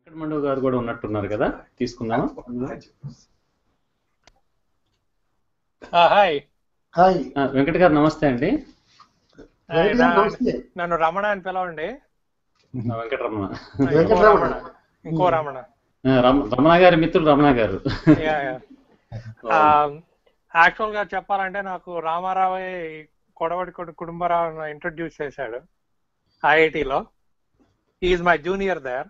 మండవ్ గారు కూడా ఉన్నట్టున్నారు కదా తీసుకుందామా హాయ్ హాయ్ ఆ, వెంకట గారు నమస్తే అండి వెంకట గారు నమస్తే నన్ను రమణ అని పిలవండి ఆ, వెంకటరమణ ఇంకో వెంకటరమణ. ఇంకో రమణ ఆ, రమ- రమణ గారి మిత్రులు రమణ గారు యాక్చువల్ గా చెప్పాలంటే నాకు రామారావే కొడవడి కొడు కుటుంబరావు ఇంట్రడ్యూస్ చేశాడు ఐఐటిలో ఈజ్ మై జూనియర్ దేర్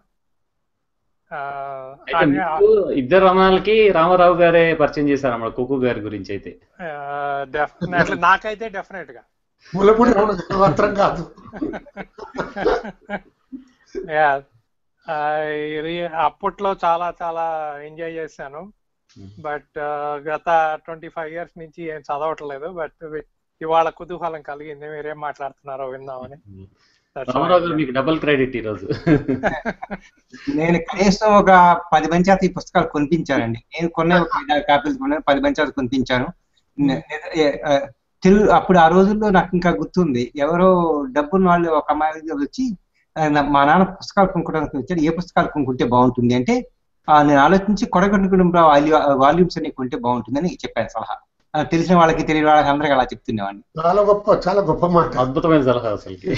అయితే మీకు ఇద్దరు రమణాలకి రామారావు గారే పరిచయం చేశారు అన్నమాట కుక్కు గారి గురించి అయితే నాకైతే డెఫినెట్ గా ములపూడి రమణ మాత్రం కాదు Yeah. ఆ, ఇది అప్పట్లో చాలా చాలా ఎంజాయ్ చేశాను బట్ గత ట్వంటీ ఫైవ్ ఇయర్స్ నుంచి ఏం చదవట్లేదు బట్ ఇవాళ కుతూహలం కలిగింది మీరేం మాట్లాడుతున్నారో విందామని That's why రామారావు గారు I'm మీకు డబుల్ క్రెడిట్ ఈ రోజు నేను కనీసం ఒక పది మంది చేత ఈ పుస్తకాలు కొనిపించానండి నేను కొన్న ఒక ఐదారు కాపీలు కొన్నాను పది మంది చేత కొనిపించాను నే- ఏ- ఆ, తెలుగు అప్పుడు ఆ రోజుల్లో నాకు ఇంకా గుర్తుంది ఎవరో డబ్బున్న వాళ్ళు ఒక అమ్మాయి దగ్గర వచ్చి ఆ, నా- మా నాన్న పుస్తకాలు కొనుక్కోవడానికి వచ్చాడు ఏ పుస్తకాలు కొనుక్కుంటే బాగుంటుంది అంటే ఆ, నేను ఆలోచించి కొడగొండ వాల్యూమ్స్ అన్ని కొంటే బాగుంటుందని చెప్పాను సలహా ఆ, తెలిసిన వాళ్ళకి తెలియని వాళ్ళకి అందరికీ అలా చెప్తుండేవాడిని చాలా గొప్ప చాలా గొప్ప మాట అద్భుతమైన సలహా అసలుకి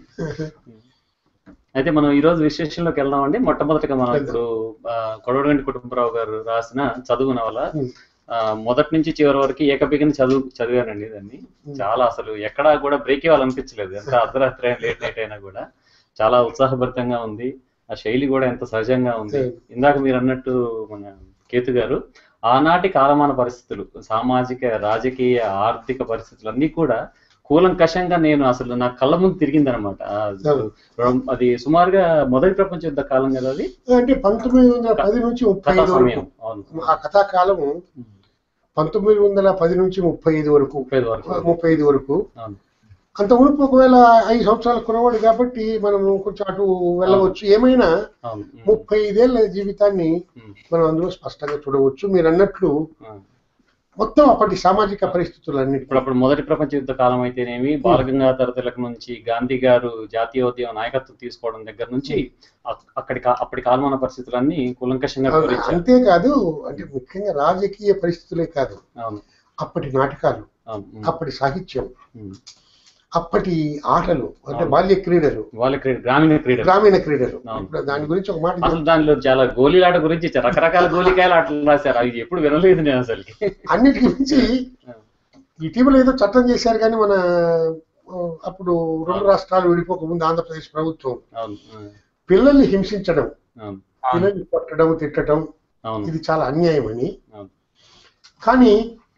అయితే మనం ఈ రోజు విశేషంలోకి వెళ్దామండి మొట్టమొదటిగా మనం ఇప్పుడు ఆ, కొడవడిగంటి కుటుంబరావు గారు రాసిన చదువు నవల Hmm. ఆ, మొదటి నుంచి చివరి వరకు ఏకపిగిన చదువు చదివానండి దాన్ని చాలా అసలు ఎక్కడా కూడా బ్రేక్ ఇవ్వాలనిపించలేదు ఎంత అర్ధరాత్రి అయినా లేట్ నైట్ అయినా కూడా చాలా ఉత్సాహభరితంగా ఉంది ఆ శైలి కూడా ఎంత సహజంగా ఉంది Hmm. ఇందాక మీరు అన్నట్టు మన కేతు గారు ఆనాటి కాలమాన పరిస్థితులు సామాజిక రాజకీయ ఆర్థిక పరిస్థితులు అన్ని కూడా కూలంకషంగా నేను అసలు నా కళ్ళ ముందు తిరిగింది అనమాట అది సుమారుగా మొదటి ప్రపంచ యుద్ధ కాలం కదా అది అంటే పంతొమ్మిది వందల పది నుంచి ముప్పై కథా ఐదు సమయం వరకు అవును ఆ కథాకాలము పంతొమ్మిది వందల పది నుంచి ముప్పై ఐదు వరకు ముప్పై ఐదు వరకు ముప్పై ఐదు వరకు అవును అంత మునుపు ఒకవేళ ఐదు సంవత్సరాల కురవాడు కాబట్టి మనం కొంచెం అటు వెళ్ళవచ్చు ఏమైనా అవును ముప్పై ఐదేళ్ల జీవితాన్ని ఉమ్, మనం అందులో స్పష్టంగా చూడవచ్చు మీరు అన్నట్లు ఉమ్. మొత్తం అప్పటి సామాజిక పరిస్థితులన్నిటి ఇప్పుడు అప్పుడు మొదటి ప్రపంచ యుద్ధ కాలం అయితేనేమి బాలగంగాధర తిలక్ నుంచి గాంధీ గారు జాతీయోద్యమ నాయకత్వం తీసుకోవడం దగ్గర నుంచి అక్- అక్కడి కా- అప్పటి కాలమాన పరిస్థితులన్నీ కూలంకషంగా వివరించారు అంతేకాదు అంటే ముఖ్యంగా రాజకీయ పరిస్థితులే కాదు అవును అప్పటి నాటకాలు అవును ఉమ్, అప్పటి సాహిత్యం ఉమ్. అప్పటి ఆటలు అంటే అవును. బాల్య క్రీడలు వాళ్ళ క్రీడ గ్రామీణ క్రీడ గ్రామీణ క్రీడలు అవును. ఇప్పుడు దాని గురించి ఒక మాట అసలు దానిలో చాలా గోళీలాట గురించి చ- రకరకాల గోళీకాయలు ఆటలు రాశారు అవి ఎప్పుడు వినలేదు నేను అసలుకి అన్నిటికి మించి ఇటీవల ఏదో చట్టం చేశారు కానీ మన ఆ, అప్పుడు రెండు రాష్ట్రాలు విడిపోక ముందు ఆంధ్రప్రదేశ్ ప్రభుత్వం అవును ఉమ్, పిల్లల్ని హింసించడం అవును పిల్లల్ని కొట్టడం తిట్టడం అవును ఇది చాలా అన్యాయం అని అవును కానీ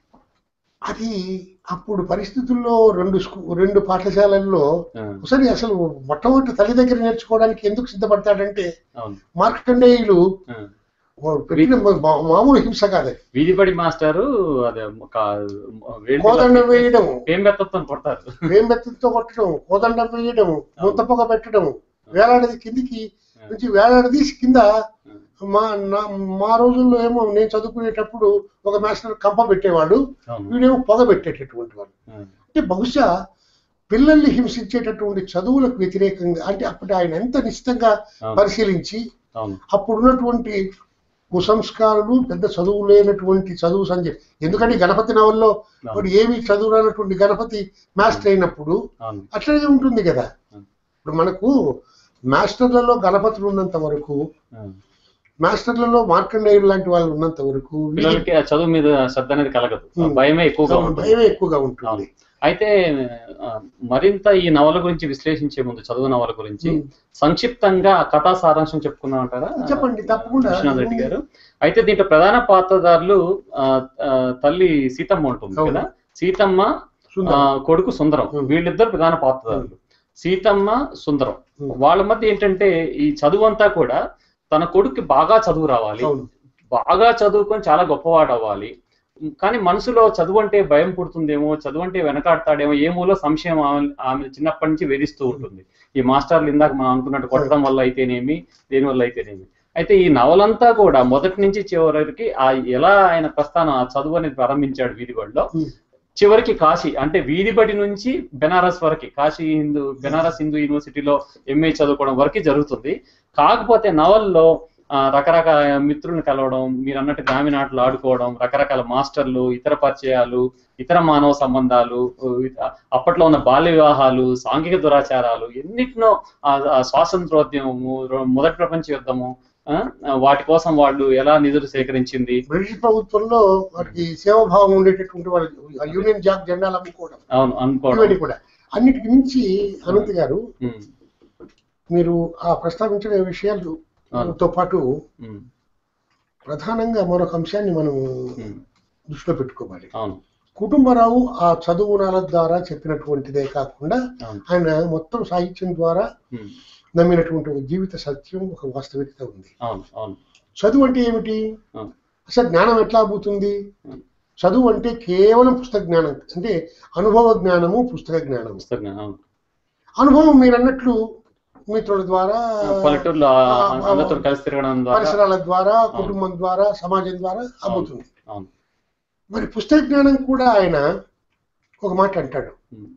అది అప్పుడు పరిస్థితుల్లో రెండు స్కూ రెండు పాఠశాలల్లో ఆ, ఒకసారి అసలు మొట్టమొదటి తల్లి దగ్గర నేర్చుకోవడానికి ఎందుకు సిద్ధపడతాడంటే అవును మార్కండేయులు ఆ. పెట్టిన మా- మామూలు హింస కాదు అది. వీధిపడి మాస్టారు అదే ఒక వేడి కోదండం వేయడం పేంబెత్తతో కొడతారు వేంబెత్తంతో కొట్టడం కోదండం వేయడం ముంతపొగ పెట్టడం వేలాడది కిందికి నుంచి వేలాడదీసి కింద మా నా మా రోజుల్లో ఏమో నేను చదువుకునేటప్పుడు ఒక మాస్టర్ కంప పెట్టేవాడు అవును వీడేమో పొగ పెట్టేటటువంటి వాడు ఆ, అంటే బహుశా పిల్లల్ని హింసించేటటువంటి చదువులకు వ్యతిరేకంగా అంటే అప్పుడు ఆయన ఎంత నిశ్చితంగా అవును పరిశీలించి అవును అప్పుడున్నటువంటి కుసంస్కారులు పెద్ద చదువు లేనటువంటి చదువు సంజయ్ ఎందుకంటే ఈ గణపతి నవల్లో వాడు ఏమీ చదువు రానటువంటి గణపతి మాస్టర్ అయినప్పుడు అవును అట్లనే ఉంటుంది కదా ఇప్పుడు మనకు మాస్టర్లలో గణపతులు ఉన్నంత వరకు ఆ. మాస్టర్లలో మార్కండేయులు లాంటి వాళ్ళు ఉన్నంత వరకు పిల్లలకి ఆ చదువు మీద శ్రద్ధ అనేది కలగదు ఆ ఉమ్. భయమే ఎక్కువగా వీళ్ళకి ఉంటుంది భయమే ఎక్కువగా ఉంటుంది అవును. అయితే ఆ, మరింత ఈ నవల గురించి విశ్లేషించే ముందు చదువు నవల గురించి ఉమ్. సంక్షిప్తంగా ఆ కథా సారాంశం చెప్పుకుందాం అంటారా చెప్పండి తప్పకుండా విశ్వనాథ్ రెడ్డి గారు అయితే దీంట్లో ప్రధాన పాత్రధారులు ఆ, ఆ, తల్లి సీతమ్మ ఉంటుంది అవును. కదా సీతమ్మ ఆ, సుందరం. కొడుకు సుందరం ఉమ్. వీళ్ళిద్దరు ప్రధాన పాత్రధారులు సీతమ్మ సుందరం ఉమ్. వాళ్ళ మధ్య ఏంటంటే ఈ చదువు అంతా కూడా తన కొడుక్కి బాగా చదువు రావాలి అవును బాగా చదువుకొని చాలా గొప్పవాడు అవ్వాలి కానీ మనసులో చదువు అంటే భయం పుడుతుందేమో చదువు అంటే వెనకాడతాడేమో ఏమోలో సంశయం ఆమె ఆమె చిన్నప్పటి నుంచి వేధిస్తూ ఉంటుంది ఈ మాస్టర్లు ఇందాక మనం అనుకున్నట్టు కొట్టడం వల్ల అయితేనేమి దేని వల్ల అయితేనేమి అయితే ఈ నవలంతా కూడా మొదటి నుంచి చివరికి ఆ ఎలా ఆయన ప్రస్థానం ఆ చదువు అనేది ప్రారంభించాడు వీధిబడిలో Hmm. చివరికి కాశీ అంటే వీధిబడి నుంచి బెనారస్ వరకు కాశీ హిందూ బెనారస్ హిందూ యూనివర్సిటీలో ఎంఏ చదువుకోవడం వరకు జరుగుతుంది కాకపోతే నవల్లో ఆ, రకరకాల మిత్రుల్ని కలవడం మీరు అన్నట్టు గ్రామీణ ఆటలు ఆడుకోవడం రకరకాల మాస్టర్లు ఇతర పరిచయాలు ఇతర మానవ సంబంధాలు ఉ, ఇత- అప్పట్లో ఉన్న బాల్య వివాహాలు సాంఘిక దురాచారాలు ఎన్నిటినో ఆ, ఆ స్వాతంత్రోద్యమము రొ- మొదటి ప్రపంచ యుద్ధము ఆ, వాటి కోసం వాళ్ళు ఎలా నిధులు సేకరించింది బ్రిటిష్ ప్రభుత్వంలో వారికి సేవాభావం ఉండేటటువంటి వాళ్ళు ఆ యూనియన్ జాక్ జెండాలు అమ్ముకోవడం అవును అనుకోవడం ఇవన్నీ కూడా అన్నిటికి మించి అనంత్ గారు ఉమ్, మీరు ఆ ప్రస్తావించిన విషయాలతో పాటు ఉమ్, ప్రధానంగా మరొక అంశాన్ని మనం ఉమ్, దృష్టిలో పెట్టుకోవాలి అవును కుటుంబరావు ఆ చదువునాల ద్వారా చెప్పినటువంటిదే కాకుండా అవును ఆయన మొత్తం సాహిత్యం ద్వారా ఉమ్, నమ్మినటువంటి ఒక జీవిత సత్యం ఒక వాస్తవికత ఉంది అవును అవును చదువు అంటే ఏమిటి అవును అసలు జ్ఞానం ఎట్లా అవుతుంది అవును. చదువు అంటే కేవలం పుస్తక జ్ఞానం అంటే అనుభవ జ్ఞానము పుస్తక జ్ఞానము పుస్తకం అవును అనుభవం మీరు అన్నట్లు మిత్రుల ద్వారా పల్లెటూరులో ఆ- ఆ, ఆ, అందరితో కలిసి తిరగడం ద్వారా పరిసరాల ద్వారా కుటుంబం ద్వారా సమాజం ద్వారా అమ్ముతుంది అవును మరి పుస్తక జ్ఞానం కూడా ఆయన ఒక మాట అంటాడు ఉమ్,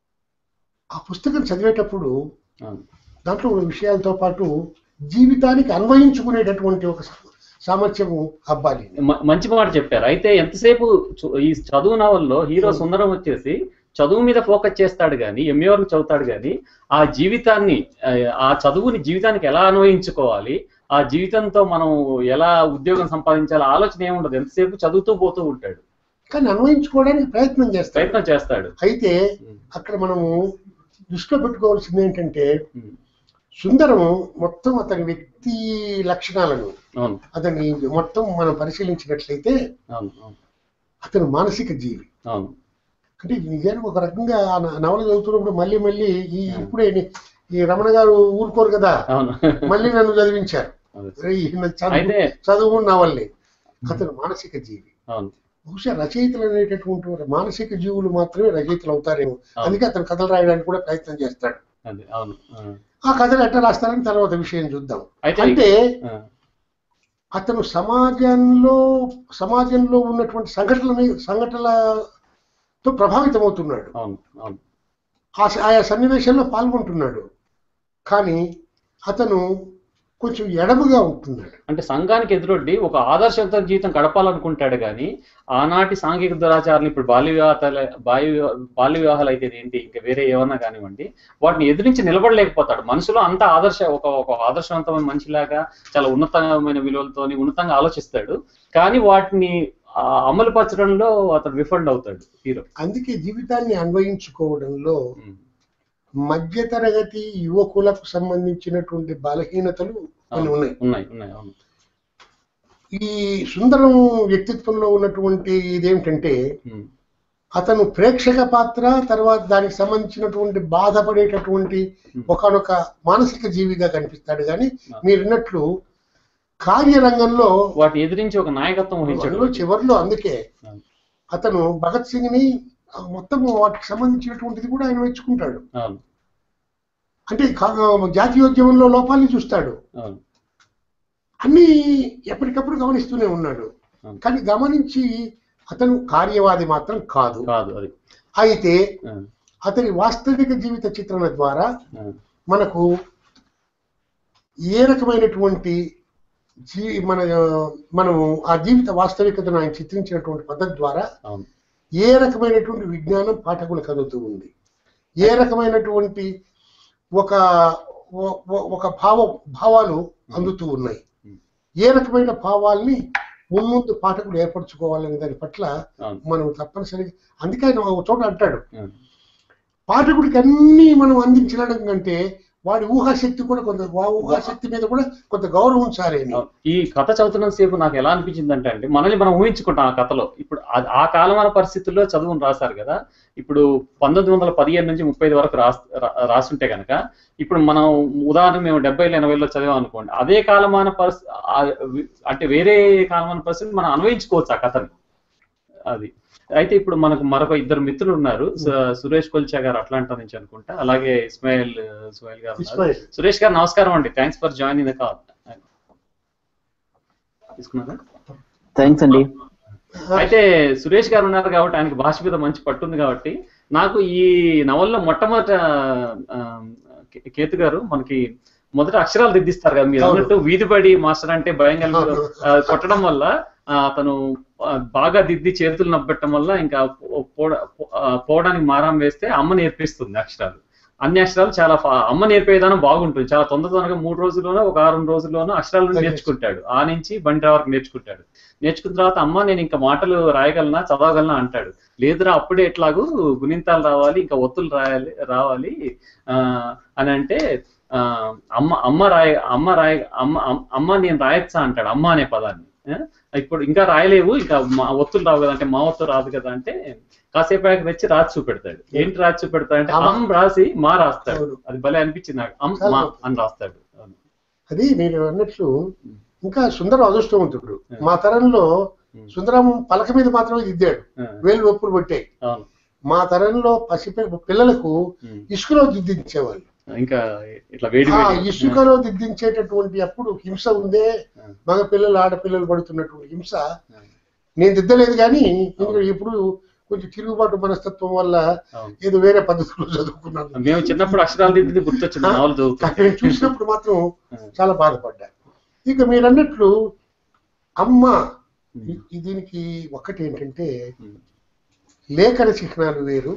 ఆ పుస్తకం చదివేటప్పుడు అవును దాంట్లో ఉన్న విషయాలతో పాటు జీవితానికి అన్వయించుకునేటటువంటి ఒక సా- సామర్థ్యము అబ్బాలి మ- మంచి మాట చెప్పారు అయితే ఎంతసేపు చు- ఈ చదువు నవల్లో హీరో సుందరం వచ్చేసి చదువు మీద ఫోకస్ చేస్తాడు కానీ ఎంఏ వరకు చదువుతాడు కానీ ఆ జీవితాన్ని ఆ, ఆ చదువుని జీవితానికి ఎలా అన్వయించుకోవాలి ఆ జీవితంతో మనం ఎలా ఉద్యోగం సంపాదించాలి ఆలోచన ఏముండదు ఎంతసేపు చదువుతూ పోతూ ఉంటాడు కానీ అన్వయించుకోవడానికి ప్రయత్నం చేస్తాడు ప్రయత్నం చేస్తాడు అయితే ఉమ్, అక్కడ మనము దృష్టిలో పెట్టుకోవాల్సింది ఏంటంటే ఉమ్, సుందరము మొత్తం అతని వ్యక్తి లక్షణాలను అవును అతని మొత్తం మనం పరిశీలించినట్లయితే అవును అవును అతను మానసిక జీవి అవును అంటే నిజానికి ఒక రకంగా ఆ న- నవల చదువుతున్నప్పుడు మళ్ళీ మళ్ళీ ఈ ఇప్పుడే ని- ఈ రమణ గారు ఊరుకోరు కదా అవును మళ్ళీ నన్ను చదివించారు అదే. అరే, ఈయన చదువు అయితే చదువు నవల్లే అతను మానసిక జీవి అవును బహుశా రచయితలు అనేటటువంటి వారు మానసిక జీవులు మాత్రమే రచయితలు అవుతారేమో అవును. అందుకే అతను కథలు రాయడానికి కూడా ప్రయత్నం చేస్తాడు అదే అవును ఆ. ఆ కథలు ఎట్లా రాస్తారని తర్వాత విషయం చూద్దాం అయితే అంటే ఆ, అతను సమాజంలో సమాజంలో ఉన్నటువంటి సంఘటనల సంఘటనలతో ప్రభావితమవుతున్నాడు అవును అవును ఆ స- ఆయా సన్నివేశంలో పాల్గొంటున్నాడు కానీ అతను కొంచెం ఎడముగా ఉంటున్నాడు అంటే సంఘానికి ఎదురొడ్డి ఒక ఆదర్శవంత జీవితం గడపాలనుకుంటాడు కానీ ఆనాటి సాంఘిక దురాచారాలు ఇప్పుడు బాల్య వివాహాలు బాల్య వివా- బాల్య వివాహాలు అయితే ఏంటి ఇంకా వేరే ఏమన్నా కానివ్వండి వాటిని ఎదిరించి నిలబడలేకపోతాడు మనసులో అంత ఆదర్శ ఒక ఒక ఆదర్శవంతమైన మనిషిలాగా చాలా ఉన్నతమైన విలువలతోని ఉన్నతంగా ఆలోచిస్తాడు కానీ వాటిని ఆ, అమలు పరచడంలో అతను విఫండ్ అవుతాడు హీరో అందుకే జీవితాన్ని అన్వయించుకోవడంలో ఉమ్, మధ్యతరగతి యువకులకు సంబంధించినటువంటి బలహీనతలు కొన్ని ఉన్నాయి ఉన్నాయి ఉన్నాయి అవును ఈ సుందరం వ్యక్తిత్వంలో ఉన్నటువంటి ఇదేమిటంటే ఉమ్, అతను ప్రేక్షక పాత్ర తర్వాత దానికి సంబంధించినటువంటి బాధపడేటటువంటి ఒకనొక మానసిక జీవిగా కనిపిస్తాడు కానీ మీరు అన్నట్లు కార్యరంగంలో వాటిని ఎదిరించి ఒక నాయకత్వం వహించాడు అందులో చివరిలో అందుకే అవును. అతను భగత్ సింగ్ ని ఆ మొత్తం వాటికి సంబంధించినటువంటిది కూడా ఆయన మెచ్చుకుంటాడు అవును అంటే కా- జాతీయోద్యమంలో లోపాలని చూస్తాడు అవును అన్ని ఎప్పటికప్పుడు గమనిస్తూనే ఉన్నాడు అవును. కానీ గమనించి అతను కార్యవాది మాత్రం కాదు కాదు అది అయితే ఆ, అతని వాస్తవిక జీవిత చిత్రణ ద్వారా ఆ, మనకు ఏ రకమైనటువంటి జీ మన మనము ఆ జీవిత వాస్తవికతను ఆయన చిత్రించినటువంటి పద్ధతి ద్వారా అవును ఏ రకమైనటువంటి విజ్ఞానం పాఠకులకు అందుతూ ఉంది ఏ రకమైనటువంటి ఒక ఒ- ఒ- ఒక భావ భావాలు అందుతూ ఉన్నాయి ఏ రకమైన భావాల్ని మున్ముందు పాఠకులు ఏర్పరచుకోవాలనే దాని పట్ల అవును మనం తప్పనిసరిగా అందుకే ఆయన ఒక చోట అంటాడు అవును. పాఠకుడికి అన్ని మనం అందించడం కంటే వాడి ఊహాశక్తి కూడా కొంత వా- ఊహాశక్తి మీద కూడా కొంత గౌరవం ఉంచాలి అని ఈ కథ చదువుతున్న సేపు నాకు ఎలా అనిపించింది అంటే అండి మనల్ని మనం ఊహించుకుంటాం ఆ కథలో ఇప్పుడు ఆ- ఆ కాలమాన పరిస్థితుల్లో చదువును రాశారు కదా ఇప్పుడు పంతొమ్మిది వందల పదిహేను నుంచి ముప్పై ఐదు వరకు రాస్ రా- రాసుంటే కనుక ఇప్పుడు మనం ఉదాహరణ మేము డెబ్బైలో ఎనభైలో చదివాం అనుకోండి అదే కాలమాన పరిస్థితి అంటే వేరే కాలమాన పరిస్థితి మనం అన్వయించుకోవచ్చు ఆ కథని అది అయితే ఇప్పుడు మనకు మరొక ఇద్దరు మిత్రులు ఉన్నారు స- సురేష్ కొల్చా గారు అట్లాంటా నుంచి అనుకుంటా అలాగే ఇస్మాయిల్ సుహైల్ గారు ఉన్నారు. ఇస్మాయిల్ సురేష్ గారు నమస్కారం అండి thanks for joining the call తీసుకున్నారా థ్యాంక్స్ అండి అయితే సురేష్ గారు ఉన్నారు కాబట్టి ఆయనకు భాష మీద మంచి పట్టుంది కాబట్టి నాకు ఈ నవల్లో మొట్టమొదట ఆ, కే- కేతు గారు మనకి మొదట అక్షరాలు దిద్దిస్తారు కదా మీరు అవును. అన్నట్టు వీధిపడి మాస్టర్ అంటే భయం కలిగి ఆ, కొట్టడం వల్ల ఆ, అతను ఆ, బాగా దిద్ది చేతులు నవ్వటం వల్ల ఇంకా పో- పోడ- పో- ఆ, పోవడానికి మారం వేస్తే అమ్మ నేర్పిస్తుంది అక్షరాలు అన్ని అక్షరాలు చాలా ఫా- అమ్మ నేర్పే విధానం బాగుంటుంది చాలా తొందర తొందరగా మూడు రోజుల్లోనో ఒక ఆరు రోజుల్లోనో అక్షరాలను Okay. నేర్చుకుంటాడు ఆ నుంచి బండి వరకు నేర్చుకుంటాడు నేర్చుకున్న తర్వాత అమ్మ నేను ఇంకా మాటలు రాయగలనా చదవగలనా అంటాడు లేదురా అప్పుడే ఎట్లాగూ గుణింతాలు రావాలి ఇంకా ఒత్తులు రాయాలి రావాలి ఆ, అని అంటే ఆ, అమ్మ అమ్మ రాయ అమ్మ రాయ అమ్మ అమ్మ- అమ్మ నేను రాయొచ్చా అంటాడు అమ్మ అనే పదాన్ని ఆ? ఇప్పుడు ఇంకా రాయలేవు ఇంకా మా ఒత్తులు రావు కదా అంటే మా ఒత్తు రాదు కదా అంటే కాసేపు ఆయనకు తెచ్చి రాసి చూపెడతాడు ఏంటి రాసి చూపెడతాడు అంటే అమ్మ. అమ్ రాసి మా రాస్తాడు అవును. అది భలే అనిపించింది నాకు అమ్ చాలా మా బాగుంది. అని రాస్తాడు అవును. అది మీరు అన్నట్లు ఇంకా సుందరం అదృష్టవంతుడు Hmm. మా తరంలో Hmm. సుందరం పలక మీద మాత్రమే దిద్దాడు ఆ, వేలు నొప్పులు పట్టాయి అవును మా తరంలో పసి పి- పిల్లలకు ఉమ్. ఇసుకలో దిద్దించేవాళ్ళు ఇంకా ఇట్లా వేడి ఆ వేడి ఇసుకలో దిద్దించేటటువంటి అప్పుడు హింస ఉందే ఆ. మగ పిల్లలు ఆడపిల్లలు పడుతున్నటువంటి హింస నేను దిద్దలేదు కానీ ఇంకా ఇప్పుడు కొంచెం తిరుగుబాటు మనస్తత్వం వల్ల అవును. ఏదో వేరే పద్ధతిలో చదువుకున్నాను మేము చిన్నప్పుడు అక్షరాలు దిద్ది గుర్తొచ్చింది నావల్ చదువుతాం కానీ నేను చూసినప్పుడు మాత్రం చాలా బాధపడ్డా ఇక మీరు అన్నట్లు అమ్మ ఈ- ఈ దీనికి ఒకటి ఏంటంటే లేఖన చిహ్నాలు వేరు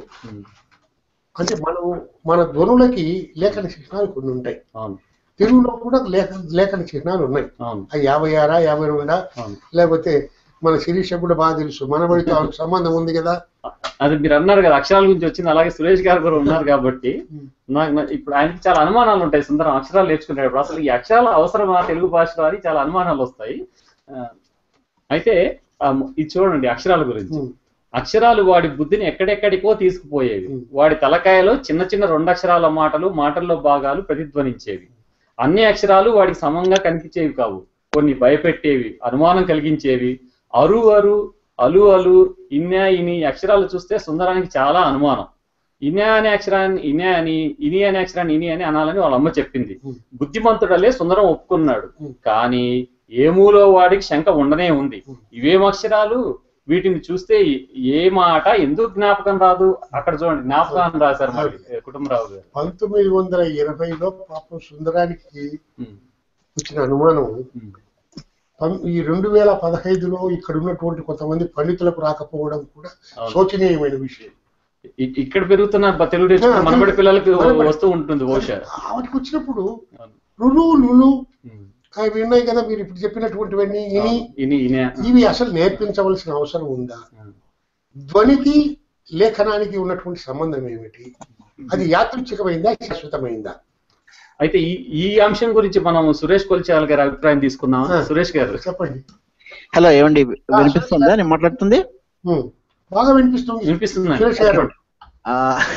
అంటే మనం మన ధ్వనులకి లేఖన చిహ్నాలు కొన్ని ఉంటాయి అవును తెలుగులో కూడా లేఖ లేఖన చిహ్నాలు ఉన్నాయి అవును ఆ యాభై ఆరా యాభై రెండా అవును లేకపోతే మన శిరీష కూడా బాగా తెలుసు మనబడితో ఆమెకు సంబంధం ఉంది కదా అది మీరు అన్నారు కదా అక్షరాల గురించి వచ్చింది అలాగే సురేష్ గారు కూడా ఉన్నారు కాబట్టి నాకు నా- ఇప్పుడు ఆయనకి చాలా అనుమానాలు ఉంటాయి సుందరం అక్షరాలు నేర్చుకునేటప్పుడు అసలు ఈ అక్షరాలు అవసరమా తెలుగు భాషలో అని చాలా అనుమానాలు వస్తాయి ఆ, అయితే ఆ, ఇది చూడండి అక్షరాల గురించి ఉమ్. అక్షరాలు వాడి బుద్ధిని ఎక్కడెక్కడికో తీసుకుపోయేవి Hmm. వాడి తలకాయలో చిన్న చిన్న రెండు అక్షరాల మాటలు మాటల్లో భాగాలు ప్రతిధ్వనించేవి అన్ని అక్షరాలు వాడికి సమంగా కనిపించేవి కావు కొన్ని భయపెట్టేవి అనుమానం కలిగించేవి అరు అరు అలు అలు ఇన్యా ఇని ఈ అక్షరాలు చూస్తే సుందరానికి చాలా అనుమానం ఇన్యా అనే అక్షరాన్ని ఇన్యా అని ఇని అనే అక్షరాన్ని ఇని అని అనాలని వాళ్ళ అమ్మ చెప్పింది Hmm. బుద్ధిమంతుడలే సుందరం ఒప్పుకున్నాడు Hmm. కానీ ఏమూలో వాడికి శంక ఉండనే ఉంది Hmm. ఇవేం అక్షరాలు వీటిని చూస్తే ఏ మాట ఎందుకు జ్ఞాపకం రాదు అక్కడ చూడండి జ్ఞాపకాన్ని రాశారు మరి కుటుంబరావు గారు పంతొమ్మిది వందల ఇరవైలో పాపం సుందరానికి ఉమ్, వచ్చిన అనుమానం ఉమ్, పం- ఈ రెండు వేల పదహైదులో ఇక్కడ ఉన్నటువంటి కొంతమంది పండితులకు రాకపోవడం కూడా అవును. శోచనీయమైన విషయం ఇ- ఇక్కడ పెరుగుతున్న బ- తెలుగు నేర్చుకున్న ఆ, మనబడి పిల్లలకు మనబడి. వస్తూ ఉంటుంది బహుశా ఆవిడకి వచ్చినప్పుడు అవును. లులు లులు ఉమ్, అవి ఉన్నాయి కదా మీరు ఇప్పుడు చెప్పినటువంటివన్నీ ఇని ఇని ఇనే ఇవి అసలు నేర్పించవలసిన అవసరం ఉందా ఉమ్, ధ్వనికి లేఖనానికి ఉన్నటువంటి సంబంధం ఏమిటి అది యాదృచ్ఛికమైందా శాశ్వతమైందా అయితే ఈ ఈ అంశం గురించి మనం సురేష్ కొల్చాల్ గారి అభిప్రాయం తీసుకుందాం ఆ. సురేష్ గారు చెప్పండి హలో ఏమండి వినిపిస్తుందా నేను మాట్లాడుతుంది ఉమ్. బాగా వినిపిస్తుంది వినిపిస్తుందండి సురేష్ గారు ఆ,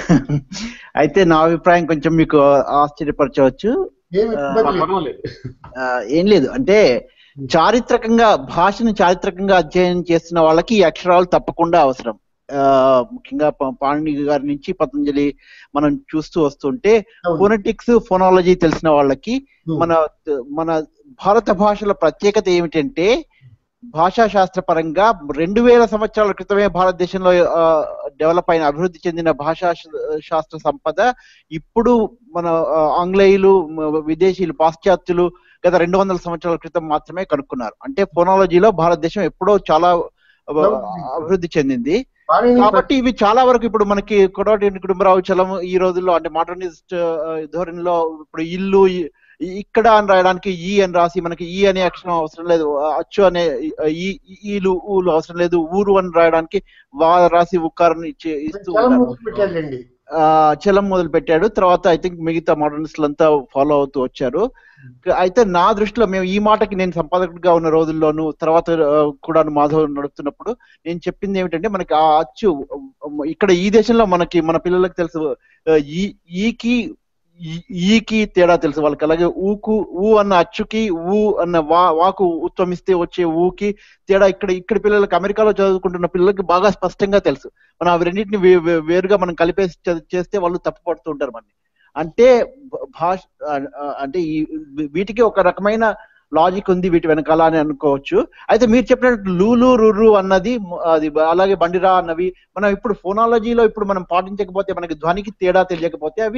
అయితే నా అభిప్రాయం కొంచెం మీకు ఆశ్చర్యపరచవచ్చు ఏమి ఇబ్బంది లేదు. పర్వాలేదు ఆ, ఏం లేదు అంటే చారిత్రకంగా భాషను చారిత్రకంగా అధ్యయనం చేస్తున్న వాళ్ళకి ఈ అక్షరాలు తప్పకుండా అవసరం ఆ, ముఖ్యంగా ప- పాణిని గారి నుంచి పతంజలి మనం చూస్తూ వస్తుంటే అవును. ఫోనెటిక్స్ ఫోనాలజీ తెలిసిన వాళ్ళకి ఉమ్. మన మన భారత భాషల ప్రత్యేకత ఏమిటంటే భాషా శాస్త్ర పరంగా రెండు వేల సంవత్సరాల క్రితమే భారతదేశంలో డెవలప్ అయిన అభివృద్ధి చెందిన భాషా శా- శాస్త్ర సంపద ఇప్పుడు మన ఆ, ఆంగ్లేయులు మ- విదేశీయులు పాశ్చాత్యులు గత రెండు వందల సంవత్సరాల క్రితం మాత్రమే కనుక్కున్నారు అంటే ఫోనాలజీలో భారతదేశం ఎప్పుడో చాలా ఆ, అభివృద్ధి చెందింది పాణిని కాబట్టి ఇవి చాలా వరకు ఇప్పుడు మనకి కొడవటి కుటుంబరావు చలం ఈ రోజుల్లో అంటే మోడర్నిస్ట్ ధోరణిలో ఇప్పుడు ఇల్లు ఇ- ఇక్కడ అని రాయడానికి ఈ అని రాసి మనకి ఈ అనే అక్షరం అవసరం లేదు అచ్చు అనే ఈ ఈ- ఈలు ఊలు అవసరం లేదు ఊరు అని రాయడానికి వా రాసి ఉక్కారని ఇచ్చి ఇస్తూ చాలా ఉంటారు ముందు పెట్టాడండి ఆ చలం మొదలు పెట్టాడు తర్వాత ఐ థింక్ మిగతా మోడర్నిస్టులు అంతా ఫాలో అవుతూ వచ్చారు అయితే నా దృష్టిలో మేము ఈ మాటకి నేను సంపాదకుడిగా ఉన్న రోజుల్లోనూ తర్వాత ఆ, కూడా మాధవ్ నడుపుతున్నప్పుడు నేను చెప్పింది ఏమిటంటే మనకి ఆ అచ్చు ఇక్కడ ఈ దేశంలో మనకి మన పిల్లలకు తెలుసు ఆ, ఈ ఈకి ఈ- ఈకి తేడా తెలుసు వాళ్ళకి అలాగే ఊకు ఊ అన్న అచ్చుకి ఊ అన్న వా వాకు ఉత్వమిస్తే వచ్చే ఊకి తేడా ఇక్కడ ఇక్కడ పిల్లలకి అమెరికాలో చదువుకుంటున్న పిల్లలకి బాగా స్పష్టంగా తెలుసు మనం అవి రెండింటిని వే- వే- వేరుగా మనం కలిపేసి చే- చేస్తే వాళ్ళు తప్పు పడుతూ ఉంటారు మనని అంటే భ- భాష ఆ, ఆ, అంటే ఈ వీటికి ఒక రకమైన లాజిక్ ఉంది వీటి వెనకాల అని అనుకోవచ్చు అయితే మీరు చెప్పినట్టు లూలు రుర్రు అన్నది మ- అది బ- అలాగే బండిరా అన్నవి మనం ఇప్పుడు ఫోనాలజీలో ఇప్పుడు మనం పాటించకపోతే మనకి ధ్వనికి తేడా తెలియకపోతే అవి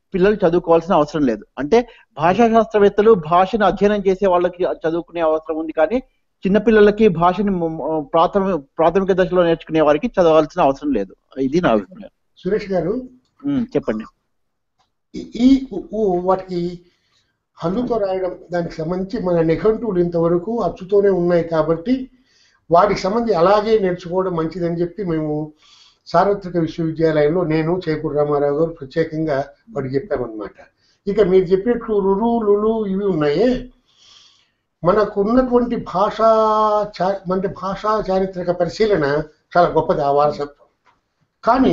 పిల్లలు చదువుకోవాల్సిన అవసరం లేదు అంటే భాషా శాస్త్రవేత్తలు భాషను అధ్యయనం చేసే వాళ్ళకి చదువుకునే అవసరం ఉంది కానీ చిన్నపిల్లలకి భాషని మ- మ- ప్రాథమిక ప్రాథమిక దశలో నేర్చుకునే వారికి చదవాల్సిన అవసరం లేదు ఇది నా అభిప్రాయం సురేష్ గారు ఉమ్, చెప్పండి ఈ- ఈ ఉ- ఉ వాటికి హల్లుతో రాయడం దానికి సంబంధించి మన నిఘంటువులు ఇంతవరకు అచ్చుతోనే ఉన్నాయి కాబట్టి వాటికి సంబంధించి అలాగే నేర్చుకోవడం మంచిదని చెప్పి మేము సార్వత్రిక విశ్వవిద్యాలయంలో నేను చేకూరు రామారావు గారు ప్రత్యేకంగా వాడికి చెప్పామన్నమాట ఇక మీరు చెప్పినట్లు రురు లులు ఇవి ఉన్నాయే మనకు ఉన్నటువంటి భాషా చా- అంటే భాషా చారిత్రక పరిశీలన చాలా గొప్పది ఆ వారసత్వం కానీ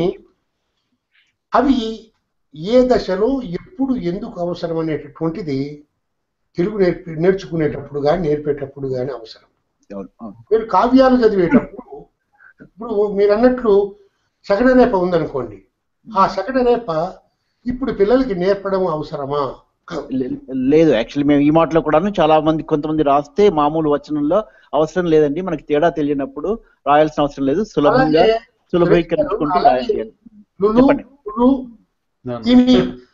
అవి ఏ దశలో ఎప్పుడు ఎందుకు అవసరం అనేటటువంటిది తెలుగు నేర్పి నేర్చుకునేటప్పుడు కానీ నేర్పేటప్పుడు కానీ అవసరం అవును, అవును. మీరు కావ్యాలు చదివేటప్పుడు ఇప్పుడు మీరు అన్నట్లు సగడరేప ఉందనుకోండి ఆ సగడరేప ఇప్పుడు పిల్లలకి నేర్పడం అవసరమా లే- లేదు యాక్చువల్లీ మేము ఈ మాటలో కూడాను చాలా మంది కొంతమంది రాస్తే మామూలు వచనంలో అవసరం లేదండి మనకి తేడా తెలియనప్పుడు రాయాల్సిన అవసరం లేదు సులభంగా అలాగే సులభీకరించుకుంటూ అలాగే రాయాలి లులు చెప్పండి. లులు ఇవి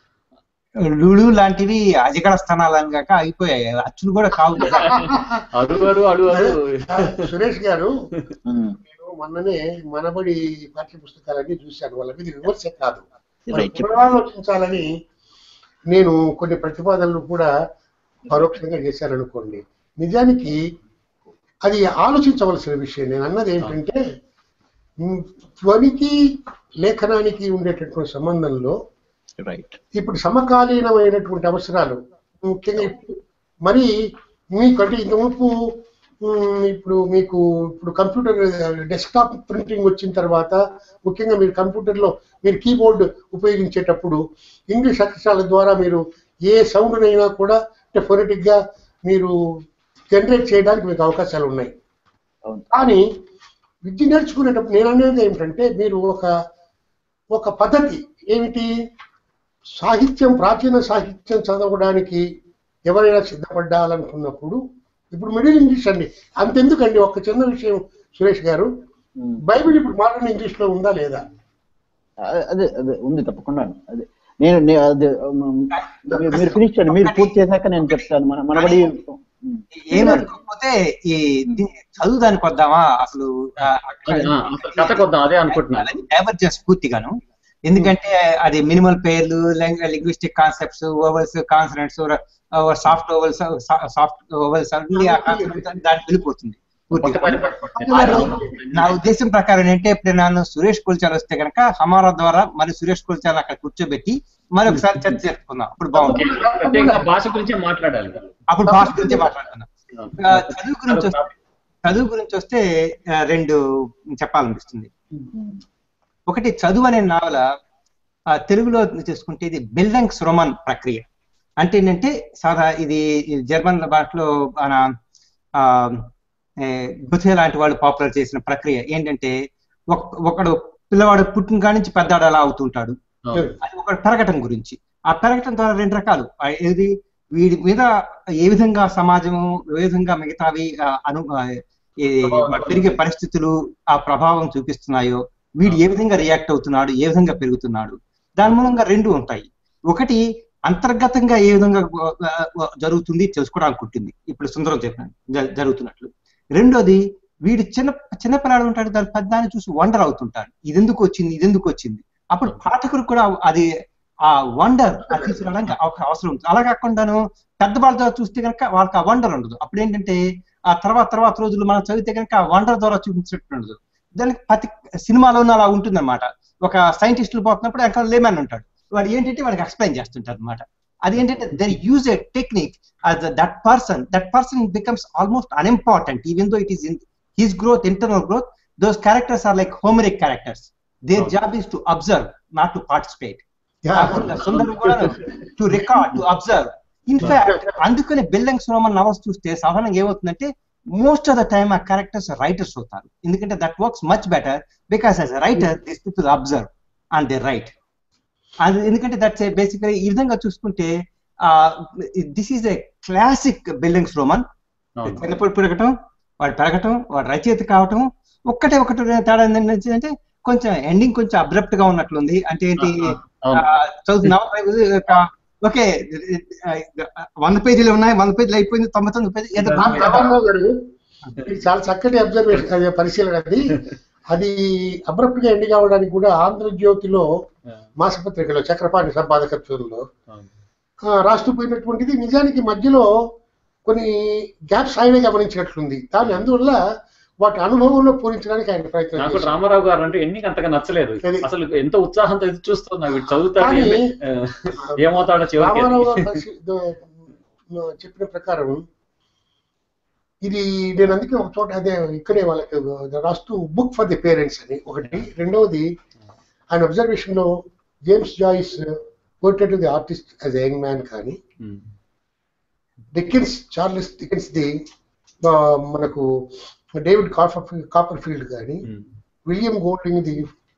లులు లాంటివి అధికార స్థానాలు కాక అయిపోయాయి అచ్చులు కూడా కావు కదా అడుగరు అడు అడు సురేష్ గారు ఉమ్, నేను మొన్ననే మనబడి పాఠ్య పుస్తకాలన్నీ చూశాను వాళ్ళ మీద విమర్శ కాదు రైట్ చెప్పండి పునరాలోచించాలని నేను కొన్ని ప్రతిపాదనలు కూడా పరోక్షంగా చేశాను అనుకోండి నిజానికి అది ఆలోచించవలసిన విషయం నేను అన్నది ఏంటంటే ఉమ్, ధ్వనికి లేఖనానికి ఉండేటటువంటి సంబంధంలో రైట్ ఇప్పుడు సమకాలీనమైనటువంటి అవసరాలు ముఖ్యంగా ఇప్పుడు మరి మీకు అంటే ఇంతవరకు ఉమ్, ఇప్పుడు మీకు ఇప్పుడు కంప్యూటర్ డెస్క్టాప్ ప్రింటింగ్ వచ్చిన తర్వాత ముఖ్యంగా మీరు కంప్యూటర్లో మీరు కీబోర్డ్ ఉపయోగించేటప్పుడు ఇంగ్లీష్ అక్షరాల ద్వారా మీరు ఏ సౌండ్నైనా కూడా అంటే ఫొనెటిక్గా మీరు జనరేట్ చేయడానికి మీకు అవకాశాలు ఉన్నాయి అవును కానీ విద్య నేర్చుకునేటప్పుడు నేను అనేది ఏమిటంటే మీరు ఒక ఒక పద్ధతి ఏమిటి సాహిత్యం ప్రాచీన సాహిత్యం చదవడానికి ఎవరైనా సిద్ధపడ్డాలనుకున్నప్పుడు ఇప్పుడు మిడిల్ ఇంగ్లీష్ అండి అంతెందుకండి ఒక చిన్న విషయం సురేష్ గారు ఉమ్. బైబిల్ ఇప్పుడు మోడర్న్ ఇంగ్లీష్ లో ఉందా లేదా అ- అదే అదే ఉంది తప్పకుండా అదే నేను నే- అదే ఉమ్, మీరు- మీరు ఫినిష్ చేయండి మీరు పూర్తి చేశాక నేను చెప్తాను మన మనబడి ఉమ్, ఏమనుకోకపోతే ఈ ది- చదువుదానికి వద్దామా అసలు ఆ, అక్కడ ఆ, అసలు కథకు వద్దాం అదే అనుకుంటున్నాను డైవర్జెన్స్ పూర్తిగాను ఎందుకంటే అది మినిమల్ పేర్లు linguistic concepts vowels consonants soft vowels soft vowels అన్ని ఆ concept దానికి వెళ్ళిపోతుంది పూర్తిగా అది నా ఉద్దేశం ప్రకారం ఏంటంటే ఇప్పుడు నన్ను సురేష్ కుల్చాల్ వస్తే కనుక హమారా ద్వారా మరి సురేష్ కుల్చాల్ అక్కడ కూర్చోబెట్టి మరి ఒకసారి చర్చ చేసుకుందాం అప్పుడు బాగుంటుంది ప్రత్యేకంగా భాష గురించి మాట్లాడాలి అప్పుడు భాష గురించి మాట్లాడుకుందాం ఆ, చదువు గురించి వస్తే చదువు గురించి వస్తే ఆ, రెండు చెప్పాలనిపిస్తుంది ఒకటి చదువు అనే నావల ఆ, తెలుగులో చేసుకుంటే ఇది బిల్డంగ్స్ రోమన్ ప్రక్రియ అంటే ఏంటంటే సాదా ఇది ఇది జర్మన్ భాషలో మన ఆ, ఏ, గుథే లాంటి వాళ్ళు పాపులర్ చేసిన ప్రక్రియ ఏంటంటే ఒక- ఒకడు పిల్లవాడు పుట్టిన కాడి నుంచి పెద్దాడు అలా అవుతుంటాడు అది ఒక పెరగటం గురించి ఆ పెరగటం ద్వారా రెండు రకాలు ఆ ఏది వీడి మీద ఏ విధంగా సమాజము ఏ విధంగా మిగతావి ఆ, అను ఆ, ఈ పెరిగే పరిస్థితులు ఆ ప్రభావం చూపిస్తున్నాయో వీడు ఏ విధంగా రియాక్ట్ అవుతున్నాడు ఏ విధంగా పెరుగుతున్నాడు దాని మూలంగా రెండు ఉంటాయి ఒకటి అంతర్గతంగా ఏ విధంగా ఆ, ఆ, జరుగుతుంది తెలుసుకోవడానికి ఉంటుంది ఇప్పుడు సుందరం చెప్పిన జ- జరుగుతున్నట్లు రెండోది వీడు చిన్న చిన్న పిల్లాడు ఉంటాడు దాని పెద్దాన్ని చూసి వండర్ అవుతుంటాడు ఇది ఎందుకు వచ్చింది ఇది ఎందుకు వచ్చింది అప్పుడు పాఠకుడు కూడా అది ఆ వండర్ అది తీసుకురావడానికి ఒక అవసరం ఉంటుంది అలా కాకుండాను పెద్ద వాళ్ళతో చూస్తే కనుక వాళ్ళకి ఆ వండర్ ఉండదు అప్పుడు ఏంటంటే ఆ తర్వాత తర్వాత రోజులు మనం చదివితే కనుక ఆ వండర్ ద్వారా చూపించినట్టు ఉండదు దానికి ప్రతి సినిమాలోనూ అలా ఉంటుందన్నమాట ఒక సైంటిస్టులు పోతున్నప్పుడు అక్కడ లేమన్ ఉంటాడు వాడు ఏంటంటే వాడికి ఎక్స్ప్లెయిన్ చేస్తుంటారు అనమాట అది ఏంటంటే there use a technique that person that person becomes almost unimportant even though it is in his growth internal growth those characters are like Homeric characters their job is to observe not to participate Sundaram కూడా to record to observe in fact అందుకని bildungsroman novels చూస్తే సాధారణంగా ఏమవుతుందంటే most of the time ఆ characters writers అవుతారు ఎందుకంటే that works much better because as writer this people observe and they write అది ఎందుకంటే దట్స్ బేసికలీ ఈ విధంగా చూసుకుంటే this is a classic bildungsroman చిన్నప్పుడు పెరగటం వాడు పెరగటం వాడు రచయిత కావటం ఒక్కటే ఒకటి తేడా ఏంటంటే కొంచెం ఎండింగ్ కొంచెం అబ్రప్ట్ గా ఉన్నట్లుంది అంటే ఏంటి అవును. ఆ, చదువుతున్నావా ఓకే వంద పేజీలు ఉన్నాయి వంద పేజీలు అయిపోయింది తొంభై తొమ్మిది పేజీ ఏదో రా- రామారావు గారు ఇది చాలా చక్కటి అబ్జర్వేషన్ అది పరిశీలన అది అది అబ్రప్ట్ గా ఎండి కావడానికి కూడా ఆంధ్రజ్యోతిలో మాసపత్రికలో చక్రపాణి సంపాదకత్వంలో అవును. ఆ, రాస్తూ పోయినటువంటిది నిజానికి మధ్యలో కొన్ని గ్యాప్స్ ఆయనే గమనించినట్లుంది దాని అందువల్ల వాటి అనుభవంలో పూరించడానికి ఆయన ప్రయత్నం నాకు చేశారు. రామారావు గారు అంటే ఎన్ని అంతగా నచ్చలేదు అది- అసలు ఎంతో ఉత్సాహంతో ఎదురు చూస్తున్నా వీడు చదువుతాడు కానీ- ఏమి- ఆ, ఏమవుతాడో చివరికి రామారావు గారు పరిశీ- ద- ద- చెప్పిన ప్రకారం ఇది నేను అందుకే ఒక చోట అదే ఇక్కడే వాళ్ళకి రాస్తూ బుక్ ఫర్ ది పేరెంట్స్ అని ఒకటి రెండవది ఆయన అబ్జర్వేషన్ లో James Joyce portrait the artist as young man కానీ um, Dickens Charles Dickens the ఆ, మనకు డేవిడ్ కాపర్ కాపర్ ఫీల్డ్ కానీ um, William Golding the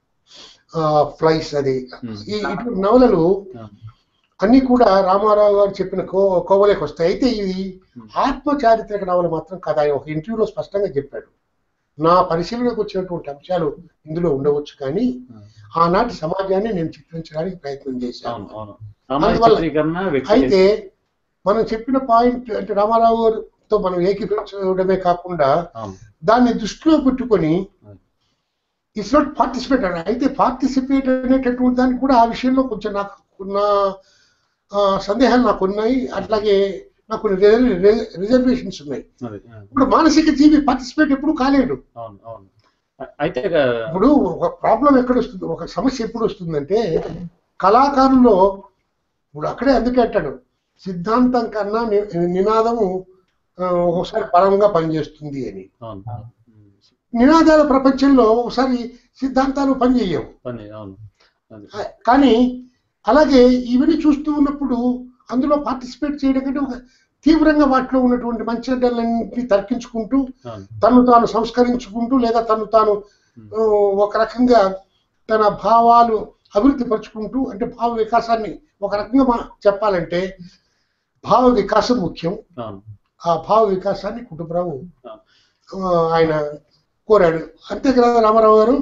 flies అది Hmm. ఈ ఇటువంటి నవలలు ఆ, అన్ని కూడా రామారావు గారు చెప్పిన కో కోవలేకి వస్తాయి అయితే ఇది ఆత్మ చారిత్రక నవల మాత్రం కాదు ఆయన ఒక ఇంటర్వ్యూలో స్పష్టంగా చెప్పాడు నా పరిశీలనకు వచ్చినటువంటి అంశాలు ఇందులో ఉండవచ్చు కానీ ఆనాటి సమాజాన్ని నేను చిత్రించడానికి ప్రయత్నం అవును చేశాను అవును సామాజిక అందువల్ల- చిత్రీకరణ వ్యక్తి అయితే మనం చెప్పిన పాయింట్ అంటే రామారావు గారితో మనం ఏకీకరించడమే కాకుండా అవును దాన్ని దృష్టిలో పెట్టుకొని అవును. ఇట్స్ నాట్ పార్టిసిపేట్ అని అయితే పార్టిసిపేట్ అనేటటువంటి దానికి కూడా ఆ విషయంలో కొంచెం నాకు నా ఆ, సందేహాలు నాకు ఉన్నాయి అట్లాగే నాకు కొన్ని రిజర్వేషన్స్ ఉన్నాయి అది, ఆ, ఇప్పుడు మానసిక జీవి పార్టిసిపేట్ ఎప్పుడు కాలేడు అవును అవును అ- అయితే ఆ, ఇప్పుడు ఒక ప్రాబ్లం ఎక్కడ వస్తుంది ఒక సమస్య ఎప్పుడు వస్తుందంటే కళాకారుల్లో ఇప్పుడు అక్కడే అందుకే అంటాడు సిద్ధాంతం కన్నా ని- నినాదము ఆ, ఒకసారి బలంగా పనిచేస్తుంది అని అవును ఉమ్, నినాదాల ప్రపంచంలో ఒకసారి సిద్ధాంతాలు పనిచేయవు పని అవును అది ఆ, కానీ అలాగే ఇవన్నీ చూస్తూ ఉన్నప్పుడు అందులో పార్టిసిపేట్ చేయడం కంటే ఒక తీవ్రంగా వాటిలో ఉన్నటువంటి మంచి చెడ్డలన్నింటినీ తర్కించుకుంటూ అవును తను తాను సంస్కరించుకుంటూ లేదా తను తాను ఆ, ఒక రకంగా తన భావాలు అభివృద్ధి పరుచుకుంటూ అంటే భావ వికాసాన్ని ఒక రకంగా మనం చెప్పాలంటే భావ వికాసం ముఖ్యం అవును ఆ భావ వికాసాన్ని కుటుంబరావు అవును. ఆ, ఆయన కోరాడు అంతే కదా రామారావు గారు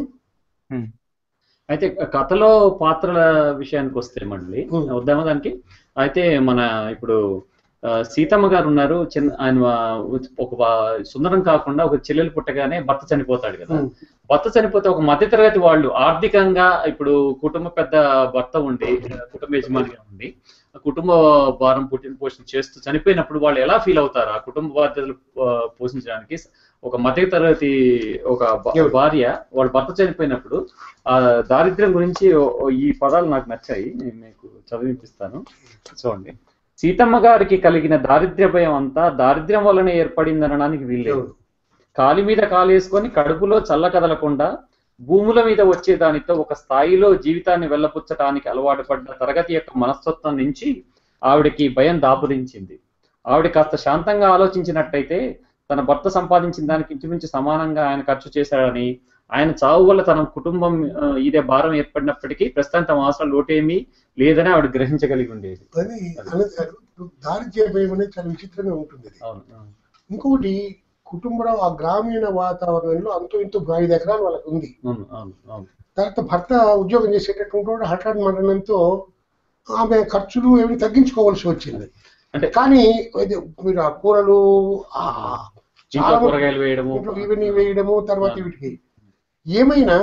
అయితే కథలో పాత్రల విషయానికి వస్తే మళ్ళీ Hmm. వద్దామా దానికి అయితే మన ఇప్పుడు ఆ, సీతమ్మ గారు ఉన్నారు చిన్న ఆయన వా- ఒక వా- సుందరం కాకుండా ఒక చెల్లెలు పుట్టగానే భర్త చనిపోతాడు కదా Hmm. భర్త చనిపోతే ఒక మధ్యతరగతి వాళ్ళు ఆర్థికంగా ఇప్పుడు కుటుంబ పెద్ద భర్త ఉండి కుటుంబ యజమానిగా ఉండి ఆ కుటుంబ భారం పుట్టిన పోషణ చేస్తూ చనిపోయినప్పుడు వాళ్ళు ఎలా ఫీల్ అవుతారు ఆ కుటుంబ బాధ్యతలు ఆ, పోషించడానికి ఒక మధ్యతరగతి ఒక భ- ఎవరు? భార్య వాళ్ళ భర్త చనిపోయినప్పుడు ఆ దారిద్ర్యం గురించి ఓ- ఓ ఈ పదాలు నాకు నచ్చాయి నేను మీకు చదివిపిస్తాను చూడండి సీతమ్మ గారికి కలిగిన దారిద్ర్య భయం అంతా దారిద్ర్యం వల్లనే ఏర్పడిందనడానికి వీల్లేదు ఎవరు? కాలి మీద కాలేసుకొని కడుపులో చల్ల కదలకుండా భూముల మీద వచ్చే దానితో ఒక స్థాయిలో జీవితాన్ని వెళ్ళపుచ్చటానికి అలవాటు పడ్డ తరగతి యొక్క మనస్తత్వం నుంచి ఆవిడకి భయం దాపురించింది ఆవిడ కాస్త శాంతంగా ఆలోచించినట్టయితే తన భర్త సంపాదించిన దానికి ఇంచుమించు సమానంగా ఆయన ఖర్చు చేశాడని ఆయన చావు వల్ల తన కుటుంబం ఆ, ఇదే భారం ఏర్పడినప్పటికీ ప్రస్తుతం తమ అవసరం లోటేమీ లేదని ఆవిడ గ్రహించగలిగి ఉండేది అది అన్నది గారు, దారిద్ర్య భయం అనేది చాలా విచిత్రంగా ఉంటుంది ఇది. అవును అవును. ఇంకొకటి కుటుంబరావు ఆ గ్రామీణ వాతావరణంలో అంతో ఇంతో ఐదు ఎకరాలు వాళ్ళకి ఉంది అవును అవును అవును తర్వాత భర్త ఉద్యోగం చేసేటటువంటి వాడు హఠాత్ మరణంతో ఆమె ఖర్చులు ఏమి తగ్గించుకోవాల్సి వచ్చింది అంటే కానీ ఇది మీరు ఆ కూరలు ఆ ఇంట్లో చాలా కూరగాయలు వేయడము ఇంట్లో ఇవన్నీ వేయడము తర్వాత వీటికి ఏమైనా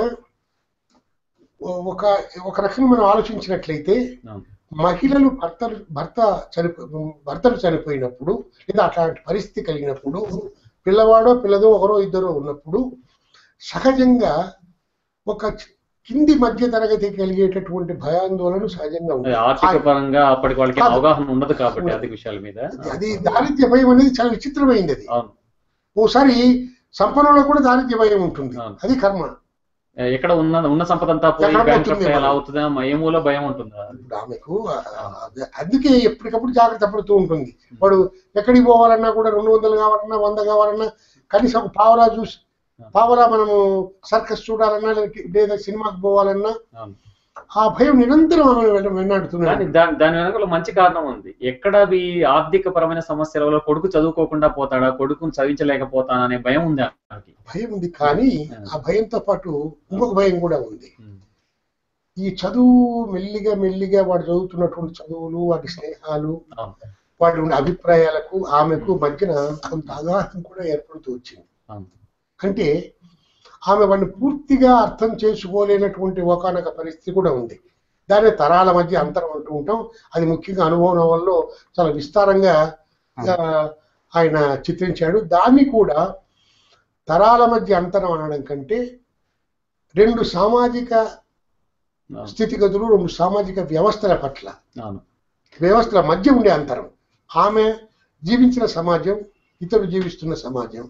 ఒక ఒక రకంగా మనం ఆలోచించినట్లయితే అవును మహిళలు భర్తలు భర్త చనిపో భర్తలు చనిపోయినప్పుడు లేదా అట్లాంటి పరిస్థితి కలిగినప్పుడు పిల్లవాడో పిల్లదో ఒకరో ఇద్దరో ఉన్నప్పుడు సహజంగా ఒక కింది మధ్య తరగతి కలిగేటటువంటి భయాందోళన సహజంగా అది ఆర్థిక ఉంటుంది పరంగా అప్పటికి వాళ్ళకి కాదు. అవగాహన ఉండదు కాబట్టి ఆర్థిక విషయాల మీద అది దారిద్ర్య భయం అనేది చాలా విచిత్రమైంది అది అవును ఓసారి సంపన్నులకు కూడా దారిద్ర్య భయం ఉంటుంది అవును. అది కర్మ ఎక్కడ ఉన్న ఉన్న సంపద అంతా పోయి ఎక్కడ బ్యాంక్ పోతుంది ఎలా మరి? అవుతుందా మయమూలో భయం ఉంటుందా ఇప్పుడు ఆమెకు ఆ- ఆ- అందుకే ఎప్పటికప్పుడు జాగ్రత్త పడుతూ ఉంటుంది వాడు ఎక్కడికి పోవాలన్నా కూడా రెండు వందలు కావాలన్నా వంద కావాలన్నా కనీసం ఒక పావలా చూసి పావలా మనము సర్కస్ చూడాలన్నా లేదా- లేదా సినిమాకి పోవాలన్నా అవును. ఆ భయం నిరంతరం ఆమె వెన్న- కానీ వెన్నాడుతున్నాడు దాని దాని వెనకాల మంచి కారణం ఉంది ఎక్కడ ఈ ఆర్థిక పరమైన సమస్యల వల్ల కొడుకు చదువుకోకుండా పోతాడా కొడుకుని చదివించలేకపోతానా అనే భయం ఉంది ఆమెకి భయం ఉంది కానీ ఆ భయంతో పాటు ఇంకొక భయం కూడా ఉంది ఉమ్. ఈ చదువు మెల్లిగా మెల్లిగా వాడు చదువుతున్నటువంటి చదువులు వాటి స్నేహాలు అవును వాటి ఉన్న అభిప్రాయాలకు ఆమెకు మధ్యన కొంత అగాధం కూడా ఏర్పడుతూ వచ్చింది అవును అంటే ఆమె వాడిని పూర్తిగా అర్థం చేసుకోలేనటువంటి ఒకనొక పరిస్థితి కూడా ఉంది దాని తరాల మధ్య అంతరం అంటూ ఉంటాం అది ముఖ్యంగా అనుభవం నవల్లో చాలా విస్తారంగా ఆ, ఆయన చిత్రించాడు దాన్ని కూడా తరాల మధ్య అంతరం అనడం కంటే రెండు సామాజిక అవును స్థితిగతులు రెండు సామాజిక వ్యవస్థల పట్ల అవును వ్యవస్థల మధ్య ఉండే అంతరం ఆమె జీవించిన సమాజం ఇతరులు జీవిస్తున్న సమాజం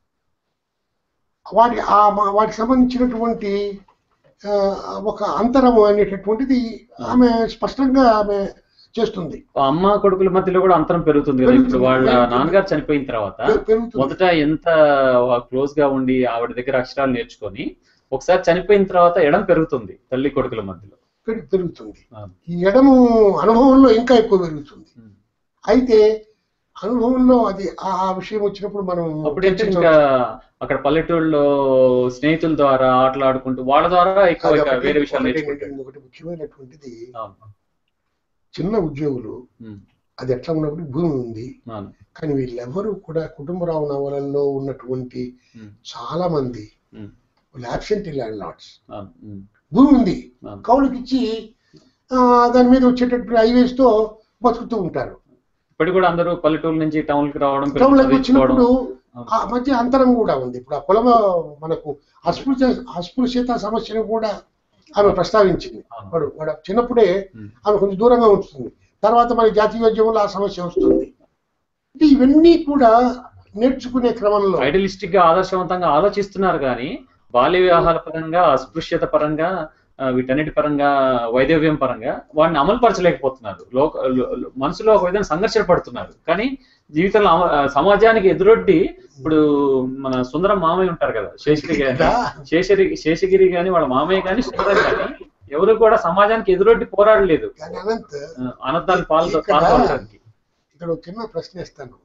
వాటి ఆ మ- వాటికి సంబంధించినటువంటి ఆ, ఒక అంతరం అనేటటువంటిది ఆమె స్పష్టంగా ఆమె చేస్తుంది ఆ అమ్మ కొడుకుల మధ్యలో కూడా అంతరం పెరుగుతుంది కదా ఇప్పుడు వాళ్ళ పెరుగుతుంది. నాన్నగారు చనిపోయిన తర్వాత పె- పెరుగుతుంది మొదట ఎంత క్లోజ్ గా ఉండి ఆవిడ దగ్గర అక్షరాలు నేర్చుకొని ఒకసారి చనిపోయిన తర్వాత ఎడం పెరుగుతుంది తల్లి కొడుకుల మధ్యలో పెరు- పెరుగుతుంది అవును. ఈ ఎడము అనుభవంలో ఇంకా ఎక్కువ పెరుగుతుంది ఉమ్. అయితే అనుభవంలో అది ఆ ఆ విషయం వచ్చినప్పుడు మనం అప్పుడైతే ఇంకా చర్చించవచ్చు. అక్కడ పల్లెటూళ్ళలో స్నేహితుల ద్వారా ఆటలాడుకుంటూ వాళ్ళ ద్వారా ఎక్కువ అది ఇంకా ఒకటి- వేరే విషయాలు ఒకటి నేర్చుకుంటారు ఏంటంటే ఒకటి ముఖ్యమైనటువంటిది అవును. చిన్న ఉద్యోగులు ఉమ్. అది ఎట్లా ఉన్నప్పుడు భూమి ఉంది అవును. కానీ వీళ్ళెవరూ కూడా కుటుంబరావు నవలల్లో ఉన్నటువంటి ఉమ్. చాలా మంది ఉమ్. వాళ్ళు అబ్సెంటీ ల్యాండ్ లాట్స్ అవును. ఉమ్. భూమి ఉంది అవును. కౌలుకి ఇచ్చి ఆ, దాని మీద వచ్చేటటువంటి హైవేస్ తో బతుకుతూ ఉంటారు ఇప్పటికి కూడా అందరూ పల్లెటూరు నుంచి టౌన్ కి రావడం పిల్లలు టౌన్లోకి చదివించుకోవడం. వచ్చినప్పుడు ఆ మధ్య అంతరం కూడా ఉంది ఇప్పుడు ఆ కులమ మనకు అస్పృశ్య అస్పృశ్యత సమస్యను కూడా ఆమె ప్రస్తావించింది అవును. వాడు వాడు చిన్నప్పుడే ఉమ్. ఆమె కొంచెం దూరంగా ఉంచుతుంది తర్వాత మన జాతీయోద్యమంలో ఆ సమస్య వస్తుంది అంటే ఇవన్నీ కూడా నేర్చుకునే క్రమంలో ఐడియలిస్టిక్ గా ఆదర్శవంతంగా ఆలోచిస్తున్నారు కానీ బాల్య వివాహాల పరంగా అస్పృశ్యత పరంగా ఆ, వీటన్నిటి పరంగా వైదవ్యం పరంగా వాడిని అమలు పరచలేకపోతున్నారు లోక లో- లో- మనసులో ఒక విధంగా సంఘర్షణ పడుతున్నారు కానీ జీవితంలో అమ- ఆ, సమాజానికి ఎదురొడ్డి ఇప్పుడు మన సుందరం మామయ్య ఉంటారు కదా శేషగిరి గాని శేషగిరి శేషగిరి గాని వాళ్ళ మామయ్య గాని సుందరం గాని ఎవరు కూడా సమాజానికి ఎదురొడ్డి పోరాడలేదు కానీ అనంత్ ఆ, అనంతాన్ని పాల్గొ ఇక్కడ- పాల్గొనడానికి ఇక్కడ ఒక చిన్న ప్రశ్న ఇస్తాను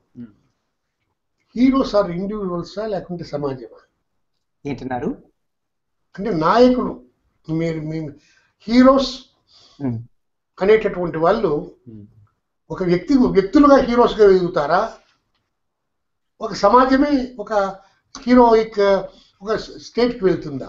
హీరోస్ ఆర్ ఇండివిజువల్సా లేకుంటే సమాజమా ఏంటన్నారు అంటే నాయకులు మీరు మీ హీరోస్ ఉమ్. అనేటటువంటి వాళ్ళు ఉమ్. ఒక వ్యక్తి వ్యక్తులుగా హీరోస్ గా ఎదుగుతారా ఒక సమాజమే ఒక హీరోయిక్ ఒక స్టేట్ కి వెళ్తుందా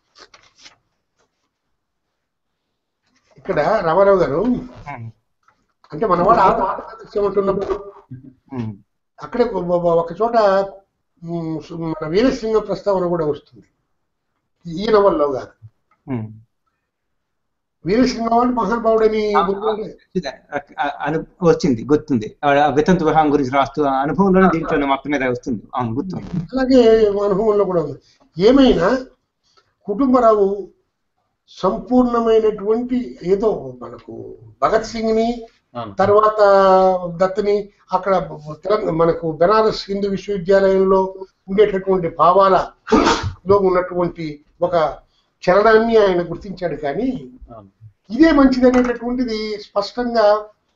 ఇక్కడ రామారావు గారు ఉమ్. అంటే మనవాడు ఆ మాట ఉంటున్నప్పుడు ఉమ్. అక్కడే ఒక- ఒక చోట ఉమ్, మన వీరసింహ ప్రస్తావన కూడా వస్తుంది ఈ నవల్లో కాదు ఉమ్. వీరసింహం అంటే మహానుభావుడని గుర్తురాలే. ఇదే, అ- అ- అను వచ్చింది గుర్తుంది ఆ వితంతు వివాహం గురించి రాస్తూ ఆ అనుభవంలోనే దీంట్లో మొత్తం మీద వస్తుంది అవును గుర్తుంది అలాగే అనుభవంలో కూడా ఉంది ఏమైనా కుటుంబరావు సంపూర్ణమైనటువంటి ఏదో మనకు భగత్ సింగ్ ని అవును. తర్వాత దత్తని అక్కడ తెలంగాణ మనకు బెనారస్ హిందూ విశ్వవిద్యాలయంలో ఉండేటటువంటి భావాలలో ఉన్నటువంటి ఒక చలనాన్ని ఆయన గుర్తించాడు కానీ అవును. ఇదే మంచిది అనేటటువంటిది స్పష్టంగా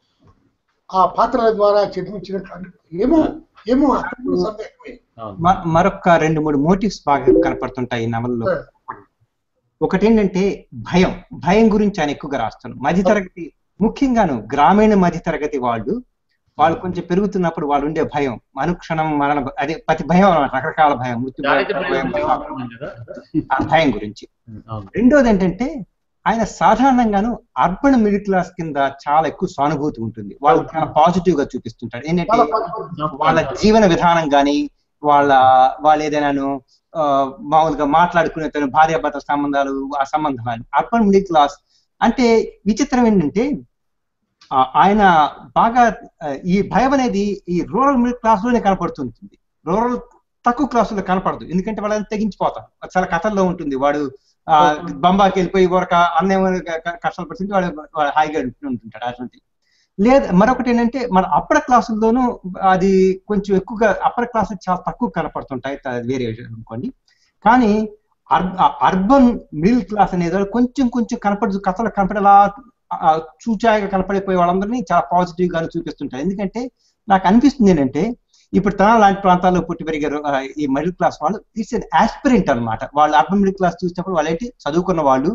ఆ పాత్రల ద్వారా చర్చించినట్టు ఏమో ఏమో అక్కడ కూడా సందేహమే అవును. మ- మరొక రెండు మూడు మోటివ్స్ బాగా కనపడుతుంటాయి ఈ నవలలో ఒకటి ఏంటంటే భయం భయం గురించి ఆయన ఎక్కువగా రాస్తున్నాను మధ్యతరగతి ముఖ్యంగాను గ్రామీణ మధ్యతరగతి వాళ్ళు వాళ్ళు కొంచెం పెరుగుతున్నప్పుడు వాళ్ళు ఉండే భయం అనుక్షణం మరణ భ- అదే ప్రతి భయం అన్నమాట రకరకాల భయం మృత్యు భయం, దారిద్ర్య భయం, భయం భయం, ఉన్నాం కదా. ఆ భయం గురించి అవును. రెండోది ఏంటంటే ఆయన సాధారణంగాను అర్బన్ మిడిల్ క్లాస్ కింద చాలా ఎక్కువ సానుభూతి ఉంటుంది వాళ్ళు చాలా పాజిటివ్ గా చూపిస్తుంటారు ఏంటంటే చాలా పాజిటివ్. వాళ్ళ జీవన విధానం కానీ వాళ్ళ వాళ్ళు ఏదైనాను ఆ, మామూలుగా మాట్లాడుకునే తన భార్యాభర్త సంబంధాలు ఆ సంబంధాలు అర్బన్ మిడిల్ క్లాస్ అంటే విచిత్రం ఏంటంటే ఆ, ఆయన బాగా ఆ, ఈ భయం అనేది ఈ రూరల్ మిడిల్ క్లాస్ లోనే కనపడుతుంటుంది రూరల్ తక్కువ క్లాసులో కనపడదు ఎందుకంటే వాళ్ళని తెగించిపోతారు చాలా కథల్లో ఉంటుంది వాడు ఆ, బొంబాకి వెళ్ళిపోయి ఒక అన్నేమైనా కష్టాలు పడుతుంటే వాడు వాడు హాయిగా ఉంటుంటాడు అటువంటి లేదు మరొకటి ఏంటంటే మన అప్పర్ క్లాసుల్లోనూ అది కొంచెం ఎక్కువగా అప్పర్ క్లాస్ చాలా తక్కువ కనపడుతుంటాయి త- వేరే విషయం అనుకోండి కానీ అర్బన్ మిడిల్ క్లాస్ అనేది కొంచెం కొంచెం కనపడు కథలు కనపడేలా ఆ, చూచాయిగా కనపడిపోయే వాళ్ళందరినీ చాలా పాజిటివ్ గానే చూపిస్తుంటారు ఎందుకంటే నాకు అనిపిస్తుంది ఏంటంటే ఇప్పుడు తన లాంటి ప్రాంతాల్లో పుట్టి పెరిగారు ఆ, ఈ మిడిల్ క్లాస్ వాళ్ళు ఇట్స్ ఎన్ ఆస్పిరెంట్ అన్నమాట వాళ్ళు అర్బన్ మిడిల్ క్లాస్ చూసినప్పుడు వాళ్ళు ఏంటి చదువుకున్న వాళ్ళు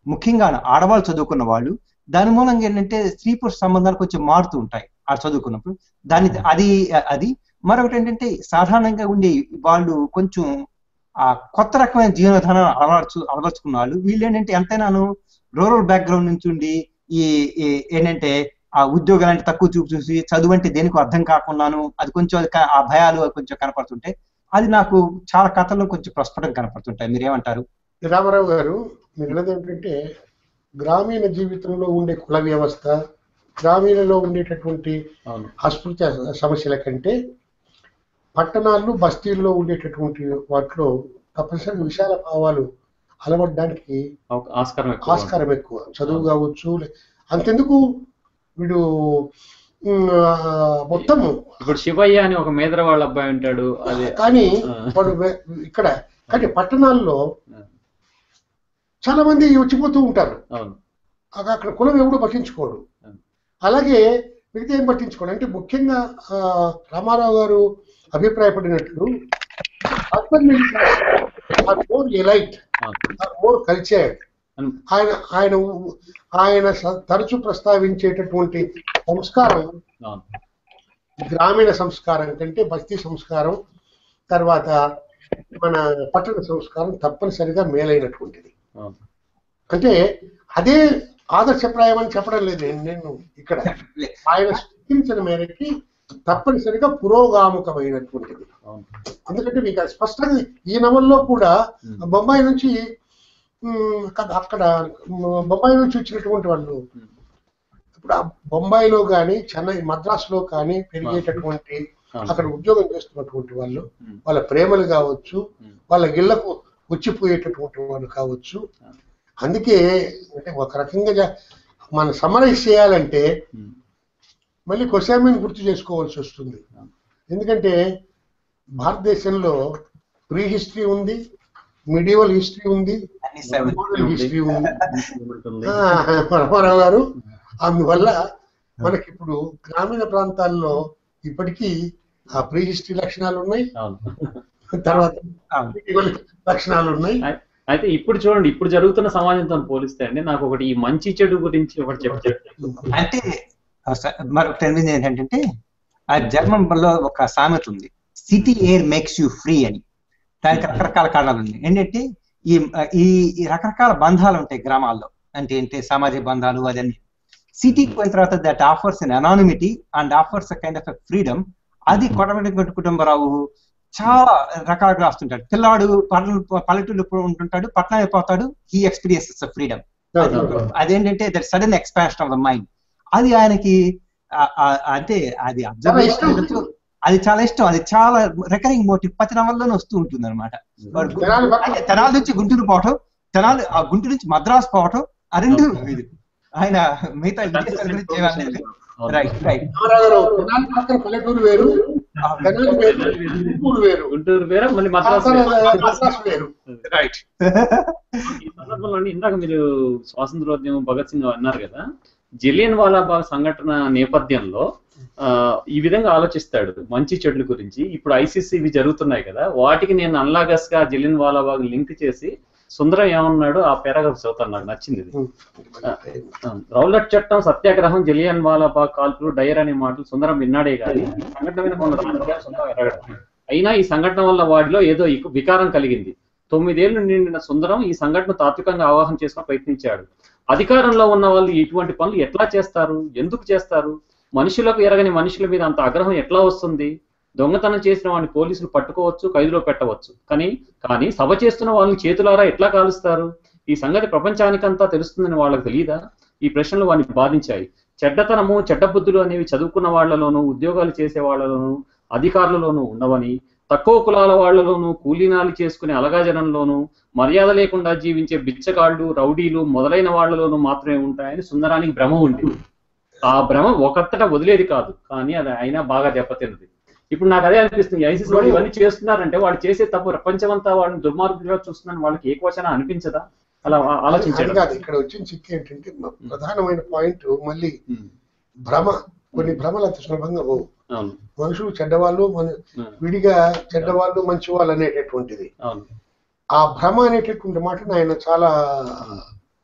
ముఖ్యంగా ఆడవాళ్ళు చదువుకున్న వాళ్ళు దాని మూలంగా ఏంటంటే స్త్రీ పురుష సంబంధాలు కొంచెం మారుతూ ఉంటాయి ఆ చదువుకున్నప్పుడు దాని అది అది మరొకటి ఏంటంటే సాధారణంగా ఉండే వాళ్ళు కొంచెం ఆ కొత్త రకమైన జీవన విధానం అలవర్చు అలవర్చుకున్న వాళ్ళు వీళ్ళు ఏంటంటే ఎంతైనాను రూరల్ బ్యాక్గ్రౌండ్ నుంచి ఉండి ఈ ఈ- ఏంటంటే ఆ ఉద్యోగాలు అంటే తక్కువ చూపు చూసి చదువు అంటే దేనికి అర్థం కాకున్నాను అది కొంచెం అది క- ఆ భయాలు అవి కొంచెం కనపడుతుంటాయి అది నాకు చాలా కథల్లో కొంచెం ప్రస్ఫుటంగా కనపడుతుంటాయి మీరేమంటారు రామారావు గారు మీరు అన్నది ఏంటంటే గ్రామీణ జీవితంలో ఉండే కుల వ్యవస్థ గ్రామీణలో ఉండేటటువంటి అవును అస్పృత్య సమస్యల కంటే పట్టణాల్లో బస్తీల్లో ఉండేటటువంటి వాటిలో తప్పనిసరిగా విశాల భావాలు అలవడడానికి ఆవ్- ఆస్కారం ఎక్కువ ఆస్కారం ఎక్కువ చదువు కావచ్చు లే- అంతెందుకు వీడు ఉమ్, ఆ, మొత్తము ఇప్పుడు శివయ్య అని ఒక మేదర వాళ్ళ అబ్బాయి ఉంటాడు అది కానీ ఆ. వాడు వే- ఇక్కడ కానీ పట్టణాల్లో ఆ. చాలా మంది వచ్చిపోతూ ఉంటారు అవును అక- అక్కడ కులం ఎవడు పట్టించుకోడు అవును. అలాగే మిగతా ఏం పట్టించుకోడు అంటే ముఖ్యంగా ఆ, రామారావు గారు అభిప్రాయపడినట్లు urban middle class are more elite అవును ఆర్ మోర్ కల్చర్డ్ అన్- ఆయన ఆయన ఆయన స- తరచు ప్రస్తావించేటటువంటి సంస్కారం అవును గ్రామీణ సంస్కారం కంటే బస్తీ సంస్కారం తర్వాత మన పట్టణ సంస్కారం తప్పనిసరిగా మేలైనటువంటిది అవును అంటే అదే ఆదర్శప్రాయం అని చెప్పడం లేదు నేను నేను ఇక్కడ ఆయన సృష్టించిన మేరకి తప్పనిసరిగా పురోగాముఖమైనటువంటిది అవును ఎందుకంటే మీకు అది స్పష్టంగా ఈ నవల్లో కూడా Hmm. బొంబాయి నుంచి ఉమ్, అక్కడ- అక్కడ ఉమ్, బొంబాయి నుంచి వచ్చినటువంటి వాళ్ళు Hmm. ఇప్పుడు ఆ బొంబాయిలో కానీ చెన్నై మద్రాసులో కానీ పెరిగేటటువంటి అవును. అక్కడ ఉద్యోగం చేస్తున్నటువంటి వాళ్ళు Hmm. వాళ్ళ ప్రేమలు కావచ్చు Hmm. వాళ్ళ ఇళ్లకు వచ్చిపోయేటటువంటి వాళ్ళు కావచ్చు Hmm. అందుకే అంటే ఒక రకంగా జ- మనం సమరైజ్ చేయాలంటే ఉమ్. మళ్ళీ కొసామిని గుర్తు చేసుకోవాల్సి వస్తుంది ఎందుకంటే భారతదేశంలో ప్రీ హిస్టరీ ఉంది మిడివల్ హిస్టరీ ఉంది అన్ని seven. మోడల్ హిస్టరీ ఉంది ఉంటుంది. ఆ, రామారావు గారు అందువల్ల మనకి ఇప్పుడు గ్రామీణ ప్రాంతాల్లో ఇప్పటికీ ఆ ప్రీ హిస్టరీ లక్షణాలు ఉన్నాయి అవును తర్వాత అవును. medieval లక్షణాలు ఉన్నాయి అయి- అయితే ఇప్పుడు చూడండి ఇప్పుడు జరుగుతున్న సమాజంతో పోలిస్తే అండి నాకు ఒకటి ఈ మంచి చెడు గురించి ఒకటి చెప్తాను అంటే ఆ స- మరొకటి అనిపింది ఏంటంటే ఆ జర్మన్ లో ఒక సామెత ఉంది city air makes you free అని దానికి రకరకాల కారణాలు ఉన్నాయి ఏంటంటే ఈ ఈ ఈ రకరకాల బంధాలు ఉంటాయి గ్రామాల్లో అంటే ఏంటి సామాజిక బంధాలు అదన్నీ సిటీకి పోయిన తర్వాత that offers an anonymity and offers kind of freedom అది కొడవటి కుటుంబరావు చాలా రకాలుగా రాస్తుంటాడు పిల్లాడు పల్లె పల్లెటూళ్ళు ఉంటుంటాడు పట్టణం అయిపోతాడు హీ ఎక్స్పీరియన్సెస్ ఫ్రీడమ్ అదేంటంటే that sudden expansion of the mind అది ఆయనకి ఆ- ఆ- అంటే అది చాలా ఇష్టం. అబ్జర్వ్ అది చాలా ఇష్టం అది చాలా రికరింగ్ మోటివ్ ప్రతి నవల్లోనే వస్తూ ఉంటుంది అనమాట తెనాలి పక్కన- తెనాలి నుంచి గుంటూరు పోవటం తెనాలి ఆ గుంటూరు నుంచి మద్రాసు పోవటం ఆ రెండు ఇది. ఆయన మిగతా విదేశాల గురించి ఏమనలేదు రైట్ రైట్ రామారావు గారు తెనాలి పక్కన పల్లెటూరు వేరు తెనాలి వేరు గుంటూరు వేరు గుంటూరు వేరే మళ్ళీ మద్రాసు పక్కన వేరే. మద్రాసు వేరు రైట్ ఈ సందర్భంలో అండి, ఇందాక మీరు స్వాతంత్రోద్యమం భగత్ సింగ్ అన్నారు కదా జలియన్ వాలాబాగ్ సంఘటన నేపథ్యంలో ఆ, ఈ విధంగా ఆలోచిస్తాడు మంచి చెడుల గురించి ఇప్పుడు ఐసీసీ ఇవి జరుగుతున్నాయి కదా వాటికి నేను అన్లాగస్ గా జలియన్ వాలాబాగ్ లింక్ చేసి సుందరం ఏమన్నాడు ఆ పారాగ్రాఫ్ చదువుతాను నాకు నచ్చింది ఇది ఆ, రౌలట్ చట్టం సత్యాగ్రహం జలియన్ వాలాబాగ్ కాల్పులు డైర్ అనే మాటలు సుందరం విన్నాడే కానీ ఈ సంఘటన మీద కొంత సానుభూతి సొంతం ఎరగడం అయినా ఈ సంఘటన వల్ల వాడిలో ఏదో ఇక- వికారం కలిగింది తొమ్మిదేళ్లు నిండిన సుందరం ఈ సంఘటన తాత్వికంగా అవగాహన చేసుకుని ప్రయత్నించాడు అధికారంలో ఉన్న వాళ్ళు ఇటువంటి పనులు ఎట్లా చేస్తారు ఎందుకు చేస్తారు మనుషులకు ఎరగని మనుషుల మీద అంత ఆగ్రహం ఎట్లా వస్తుంది దొంగతనం చేసిన వాడిని పోలీసులు పట్టుకోవచ్చు ఖైదులో పెట్టవచ్చు కానీ కానీ సభ చేస్తున్న వాళ్ళని చేతులారా ఎట్లా కాలుస్తారు ఈ సంగతి ప్రపంచానికంతా తెలుస్తుందని వాళ్ళకి తెలియదా ఈ ప్రశ్నలు వారిని బాధించాయి చెడ్డతనము చెడ్డ బుద్ధులు అనేవి చదువుకున్న వాళ్ళలోనూ ఉద్యోగాలు చేసే వాళ్ళలోనూ అధికారులలోనూ ఉండవని తక్కువ కులాల వాళ్ళలోనూ కూలీనాలు చేసుకునే అలగాజనంలోనూ మర్యాద లేకుండా జీవించే బిచ్చగాళ్ళు రౌడీలు మొదలైన వాళ్ళలోనూ మాత్రమే ఉంటాయని సుందరానికి భ్రమ ఉంది ఆ భ్రమ ఒకంతటా వదిలేది కాదు కానీ అది అయినా బాగా దెబ్బతిన్నది ఇప్పుడు నాకు అదే అనిపిస్తుంది ఐసీసీ వాళ్ళు ఇవన్నీ చేస్తున్నారంటే వాళ్ళు చేసే తప్పు ప్రపంచమంతా వాళ్ళని దుర్మార్గులుగా చూస్తుందని వాళ్ళకి ఏ క్వశ్చన్ అనిపించదా అలా ఆ- అది ఆలోచించాడు కాదు ఇక్కడ వచ్చిన చిక్కు ఏంటంటే మ- ప్రధానమైన పాయింట్ మళ్ళీ ఉమ్, భ్రమ కొన్ని భ్రమలు అంత సులభంగా పోవు అవును మనుషులు చెడ్డవాళ్ళు మన ఉమ్, విడిగా చెడ్డవాళ్ళు మంచివాళ్ళు అనేటటువంటిది అవును ఆ భ్రమ అనేటటువంటి మాటను ఆయన చాలా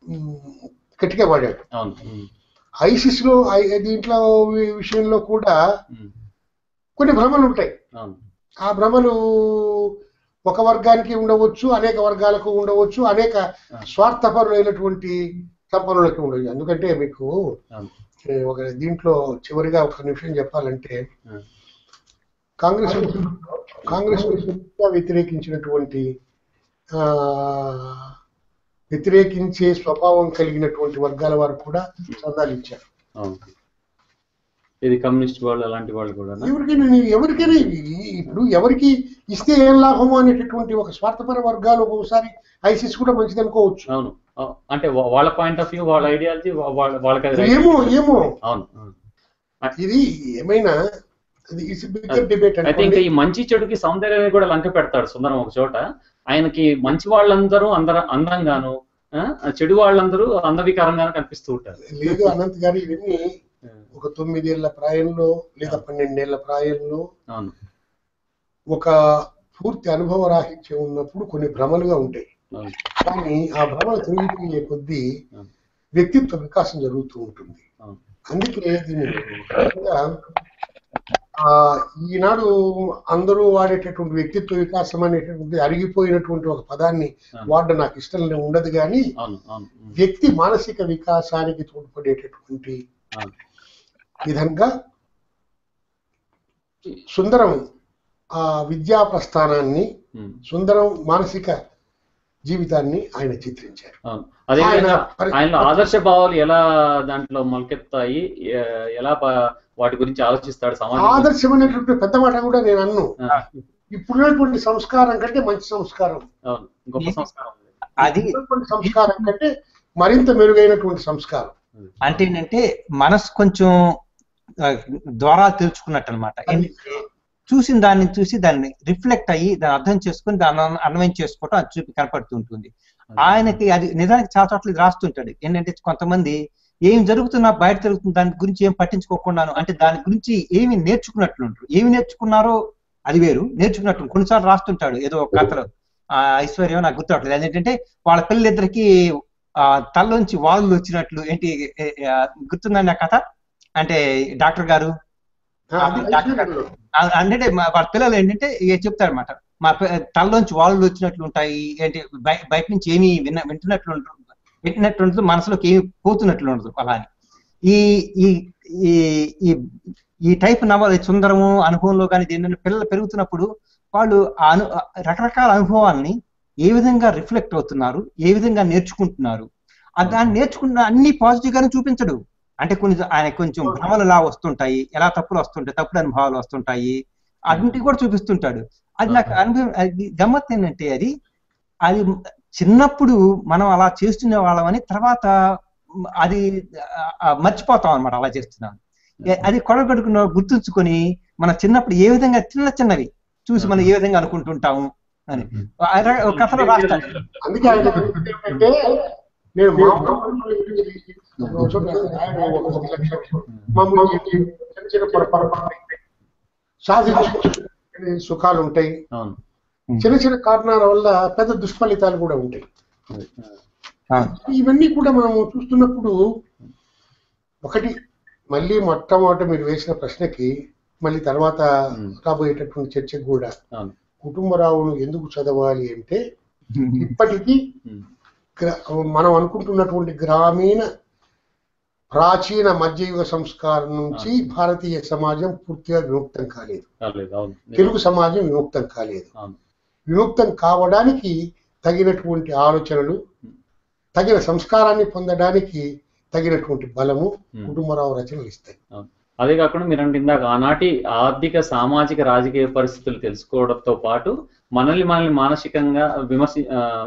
ఉమ్, గట్టిగా వాడాడు అవును ఉమ్, ఐసిస్ లో ఐ- దీంట్లో వి- విషయంలో కూడా ఉమ్, కొన్ని భ్రమలు ఉంటాయి అవును ఆ భ్రమలు ఒక వర్గానికి ఉండవచ్చు అనేక వర్గాలకు ఉండవచ్చు అనేక స్వార్థపరులైనటువంటి సంపన్నులకు ఉండవచ్చు ఎందుకంటే మీకు అవును ఏ, ఒక దీంట్లో చివరిగా ఒక నిమిషం చెప్పాలంటే ఉమ్, కాంగ్రెస్ కాంగ్రెస్ పూర్తిగా వ్యతిరేకించినటువంటి ఆ, వ్యతిరేకించే స్వభావం కలిగినటువంటి వర్గాల వారు కూడా చందాలు ఇచ్చారు అవును ఇది కమ్యూనిస్ట్ వాళ్ళు అలాంటి వాళ్ళు కూడా ఎవరికైనా నీ- ఎవరికైనా ఇవి- ఇప్పుడు ఎవరికి ఇస్తే ఏం లాభము అనేటటువంటి ఒక స్వార్థపర వర్గాలు ఒక్కొక్కసారి ఐసిస్ కూడా మంచిది అనుకోవచ్చు అవును అవు- అంటే వా- వాళ్ళ పాయింట్ ఆఫ్ వ్యూ వాళ్ళ ఐడియాలజీ వాళ్ళకి అది right. ఏమో ఏమో అవును అవును. ఇది ఏమైనా డిబేట్ అయితే ఇంకా ఈ మంచి చెడుకి సౌందర్యాన్ని కూడా లంక పెడతాడు సుందరం ఒక చోట ఆయనకి మంచి వాళ్ళందరూ అందర అందంగాను ఆ, చెడు వాళ్ళందరూ అందవికారంగాను కనిపిస్తూ ఉంటారు లేదు అనంత్ గారు ఇవన్నీ ఒక తొమ్మిదేళ్ల ప్రాయంలో లేదా పన్నెండేళ్ల ప్రాయంలో అవును ఒక పూర్తి అనుభవ రాహిత్యం ఉన్నప్పుడు కొన్ని భ్రమలుగా ఉంటాయి అవును కానీ ఆ భ్రమలు తిరిగిపోయే కొద్దీ అవును. వ్యక్తిత్వ వికాసం జరుగుతూ ఉంటుంది అవును. అందుకే దీన్ని ముఖ్యంగా, ఆ ఈనాడు అందరూ వాడేటటువంటి వ్యక్తిత్వ వికాసం అనేటటువంటి అరిగిపోయినటువంటి ఒక పదాన్ని అవును. వాడడం నాకు ఇష్టం ఉండదు కానీ అవును అవును ఉమ్, వ్యక్తి మానసిక వికాసానికి తోడ్పడేటటువంటి అవును. విధంగా సుందరం ఆ విద్యా ప్రస్థానాన్ని ఉమ్, సుందరం మానసిక జీవితాన్ని ఆయన చిత్రించారు అవును అదేవిధంగా ఆయన పరి- ఆయనలో ఆదర్శ భావాలు ఎలా దాంట్లో మొలకెత్తాయి ఎ- ఎలా ప- వాటి గురించి ఆలోచిస్తాడు సమాజం ఆదర్శం అనేటువంటి పెద్ద మాట కూడా నేను అన్ను ఆ, ఇప్పుడున్నటువంటి సంస్కారం కంటే మంచి సంస్కారం అవును గొప్ప సంస్కారం అది ఇప్పుడున్నటువంటి సంస్కారం కంటే మరింత మెరుగైనటువంటి సంస్కారం అంటే ఏంటంటే మనసు కొంచెం ఆ, ద్వారాలు తెలుసుకున్నట్టు అనమాట చూసిన దాన్ని చూసి దాన్ని రిఫ్లెక్ట్ అయ్యి దాన్ని అర్థం చేసుకుని దాన్ని అన్వ- అన్వయం చేసుకోవటం అది చూపి కనపడుతుంటుంది ఆయనకి అది నిజానికి చాలా చోట్ల ఇది రాస్తుంటాడు ఏంటంటే కొంతమంది ఏం జరుగుతున్నా బయట జరుగుతున్న దాని గురించి ఏం పట్టించుకోకుండాను అంటే దాని గురించి ఏమి నేర్చుకున్నట్లుంటారు ఏమి నేర్చుకున్నారో అది వేరు నేర్చుకున్నట్టు కొన్నిసార్లు రాస్తుంటాడు ఏదో ఒక కథలో ఆ ఐశ్వర్యం నాకు గుర్తురావట్లేదు ఏంటంటే వాళ్ళ పిల్లలిద్దరికి ఆ తల్లోంచి వాళ్ళు వచ్చినట్లు ఏంటి ఏ- ఏ- ఆ, గుర్తుందండి ఆ కథ అంటే డాక్టర్ గారు ఆ, అది ఐశ్వర్యంలో. ఆ- అంటే మా- వాళ్ళ పిల్లలు ఏంటంటే ఇక చెప్తారన్నమాట మా పి- తలలోంచి వాళ్ళు వచ్చినట్లు ఉంటాయి ఏంటి బయ- బయట నుంచి ఏమి విన్న వింటున్నట్లు ఉండదు వింటున్నట్లు ఉండదు మనసులోకి ఏమి పోతున్నట్లు ఉండదు అలా అని ఈ ఈ ఈ ఈ ఈ టైప్ నవల ఈ సుందరము అనుభవంలో కానీ ఏంటంటే పిల్లలు పెరుగుతున్నప్పుడు వాళ్ళు ఆ అను ఆ రకరకాల అనుభవాల్ని ఏ విధంగా రిఫ్లెక్ట్ అవుతున్నారు ఏ విధంగా నేర్చుకుంటున్నారు ఆ దాన్ని నేర్చుకున్న అన్ని పాజిటివ్ గానే చూపించడు అంటే కొన్ని ఆయన కొంచెం భ్రమలు ఎలా వస్తుంటాయి ఎలా తప్పులు వస్తుంటాయి తప్పుడు అనుభవాలు వస్తుంటాయి అన్నిటి కూడా చూపిస్తుంటాడు అది నాకు అనుభవం అది గమ్మత్ ఏంటంటే అది అది చిన్నప్పుడు మనం అలా చేస్తున్న వాళ్ళమని తర్వాత అది ఆ, ఆ, మర్చిపోతాం అనమాట అలా చేస్తున్నాం ఏ- అది కొడగొడుకున్న గుర్తుంచుకొని మన చిన్నప్పుడు ఏ విధంగా చిన్న చిన్నవి చూసి మనం ఏ విధంగా అనుకుంటుంటాము అని ఆ ర- ఒక కథలో రాస్తాడు అందుకే ఆయన చెప్పింది ఏమిటంటే నేను మామూలు ఆయన ఒక ఒక లక్ష్యం మామూలు చిన్న చిన్న పొరపాటు సాధించుకునే సుఖాలు ఉంటాయి అవును చిన్న చిన్న కారణాల వల్ల పెద్ద దుష్ఫలితాలు కూడా ఉంటాయి ఆ, ఇవన్నీ కూడా మనము చూస్తున్నప్పుడు ఒకటి మళ్ళీ మొట్టమొదట మీరు వేసిన ప్రశ్నకి మళ్ళీ తర్వాత Hmm. రాబోయేటటువంటి చర్చకు కూడా అవును కుటుంబరావును ఎందుకు చదవాలి అంటే ఇప్పటికీ ఉమ్, గ్ర- మనం అనుకుంటున్నటువంటి గ్రామీణ ప్రాచీన మధ్యయుగ సంస్కారం నుంచి భారతీయ సమాజం పూర్తిగా విముక్తం కాలేదు కాలేదు అవును తెలుగు సమాజం విముక్తం కాలేదు అవును విముక్తం కావడానికి తగినటువంటి ఆలోచనలు తగిన సంస్కారాన్ని పొందడానికి తగినటువంటి బలము Hmm. కుటుంబరావు రచనలు ఇస్తాయి అదే కాకుండా మీరు అంటే ఇందాక ఆనాటి ఆర్థిక సామాజిక రాజకీయ పరిస్థితులు తెలుసుకోవడంతో పాటు మనల్ని మనల్ని మానసికంగా విమర్శి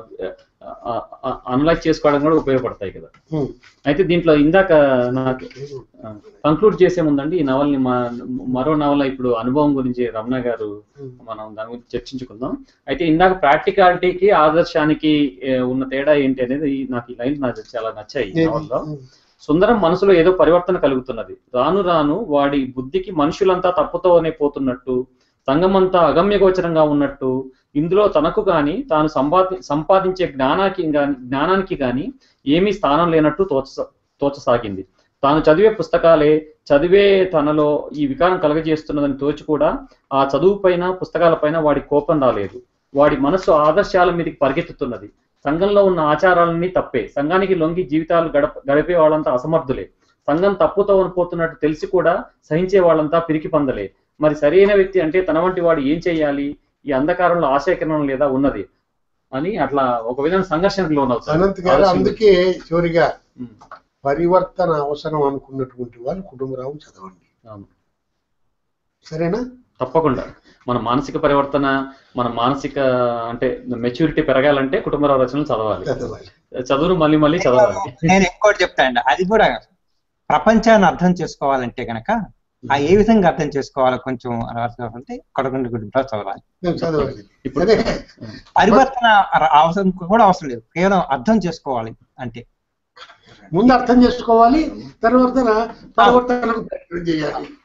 అనలైజ్ చేసుకోవడం కూడా ఉపయోగపడతాయి కదా Hmm. అయితే దీంట్లో ఇందాక నాకు కంక్లూడ్ చేసే ముందండి ఈ నవల్ని మా- మరో నవల ఇప్పుడు అనుభవం గురించి రమణ గారు Hmm. మనం దాని గురించి చర్చించుకుందాం అయితే ఇందాక ప్రాక్టికాలిటీకి ఆదర్శానికి ఏ, ఉన్న తేడా ఏంటి అనేది నాకు ఈ లైన్ నాకు చాలా నచ్చాయి ఈ నవల్లో Hmm. సుందరం మనసులో ఏదో పరివర్తన కలుగుతున్నది రాను రాను వాడి బుద్ధికి మనుషులంతా తప్పుతోనే పోతున్నట్టు సంఘమంతా అగమ్యగోచరంగా ఉన్నట్టు ఇందులో తనకు గాని తాను సంపాది సంపాదించే జ్ఞానానికి గాని జ్ఞానానికి గాని ఏమీ స్థానం లేనట్టు తోచ తోచసాగింది తాను చదివే పుస్తకాలే చదివే తనలో ఈ వికారం కలగజేస్తున్నదని తోచి కూడా ఆ చదువు పైన పుస్తకాల పైన వాడి కోపం రాలేదు వాడి మనస్సు ఆదర్శాల మీదకి పరిగెత్తుతున్నది సంఘంలో ఉన్న ఆచారాలన్నీ తప్పే సంఘానికి లొంగి జీవితాలు గడప గడిపే వాళ్ళంతా అసమర్థులే సంఘం తప్పుతో పోతున్నట్టు తెలిసి కూడా సహించే వాళ్ళంతా పిరికి పందలే మరి సరైన వ్యక్తి అంటే తన వంటి వాడు ఏం చేయాలి ఈ అంధకారంలో ఆశయకరణం లేదా ఉన్నది అని అట్లా ఒక విధంగా సంఘర్షణకు లోనవుతారు అనంత్ గారు ఆలోచన. అందుకే చివరిగా ఉమ్, పరివర్తన అవసరం అనుకున్నటువంటి వాళ్ళు కుటుంబరావు చదవండి అవును. సరేనా తప్పకుండా మన మానసిక పరివర్తన మన మానసిక అంటే మెచ్యూరిటీ పెరగాలంటే కుటుంబరావు రచనలు చదవాలి చదవాలి చదువును మళ్ళీ మళ్ళీ చదవాలి నేను ఇంకోటి చెప్తానండి అది కూడా ప్రపంచాన్ని అర్థం చేసుకోవాలంటే గనక ఆ ఏ విధంగా అర్థం చేసుకోవాలో కొంచెం అర్థం అంటే కొడకుండి గుడి చదవాలి నేను చదవాలి ఇప్పుడు సరే పరివర్తన అర- అవసరం కూడా అవసరం లేదు కేవలం అర్థం చేసుకోవాలి అంటే ముందు అర్థం చేసుకోవాలి తర్వాత పరివర్తనకు ప్రయత్నం చేయాలి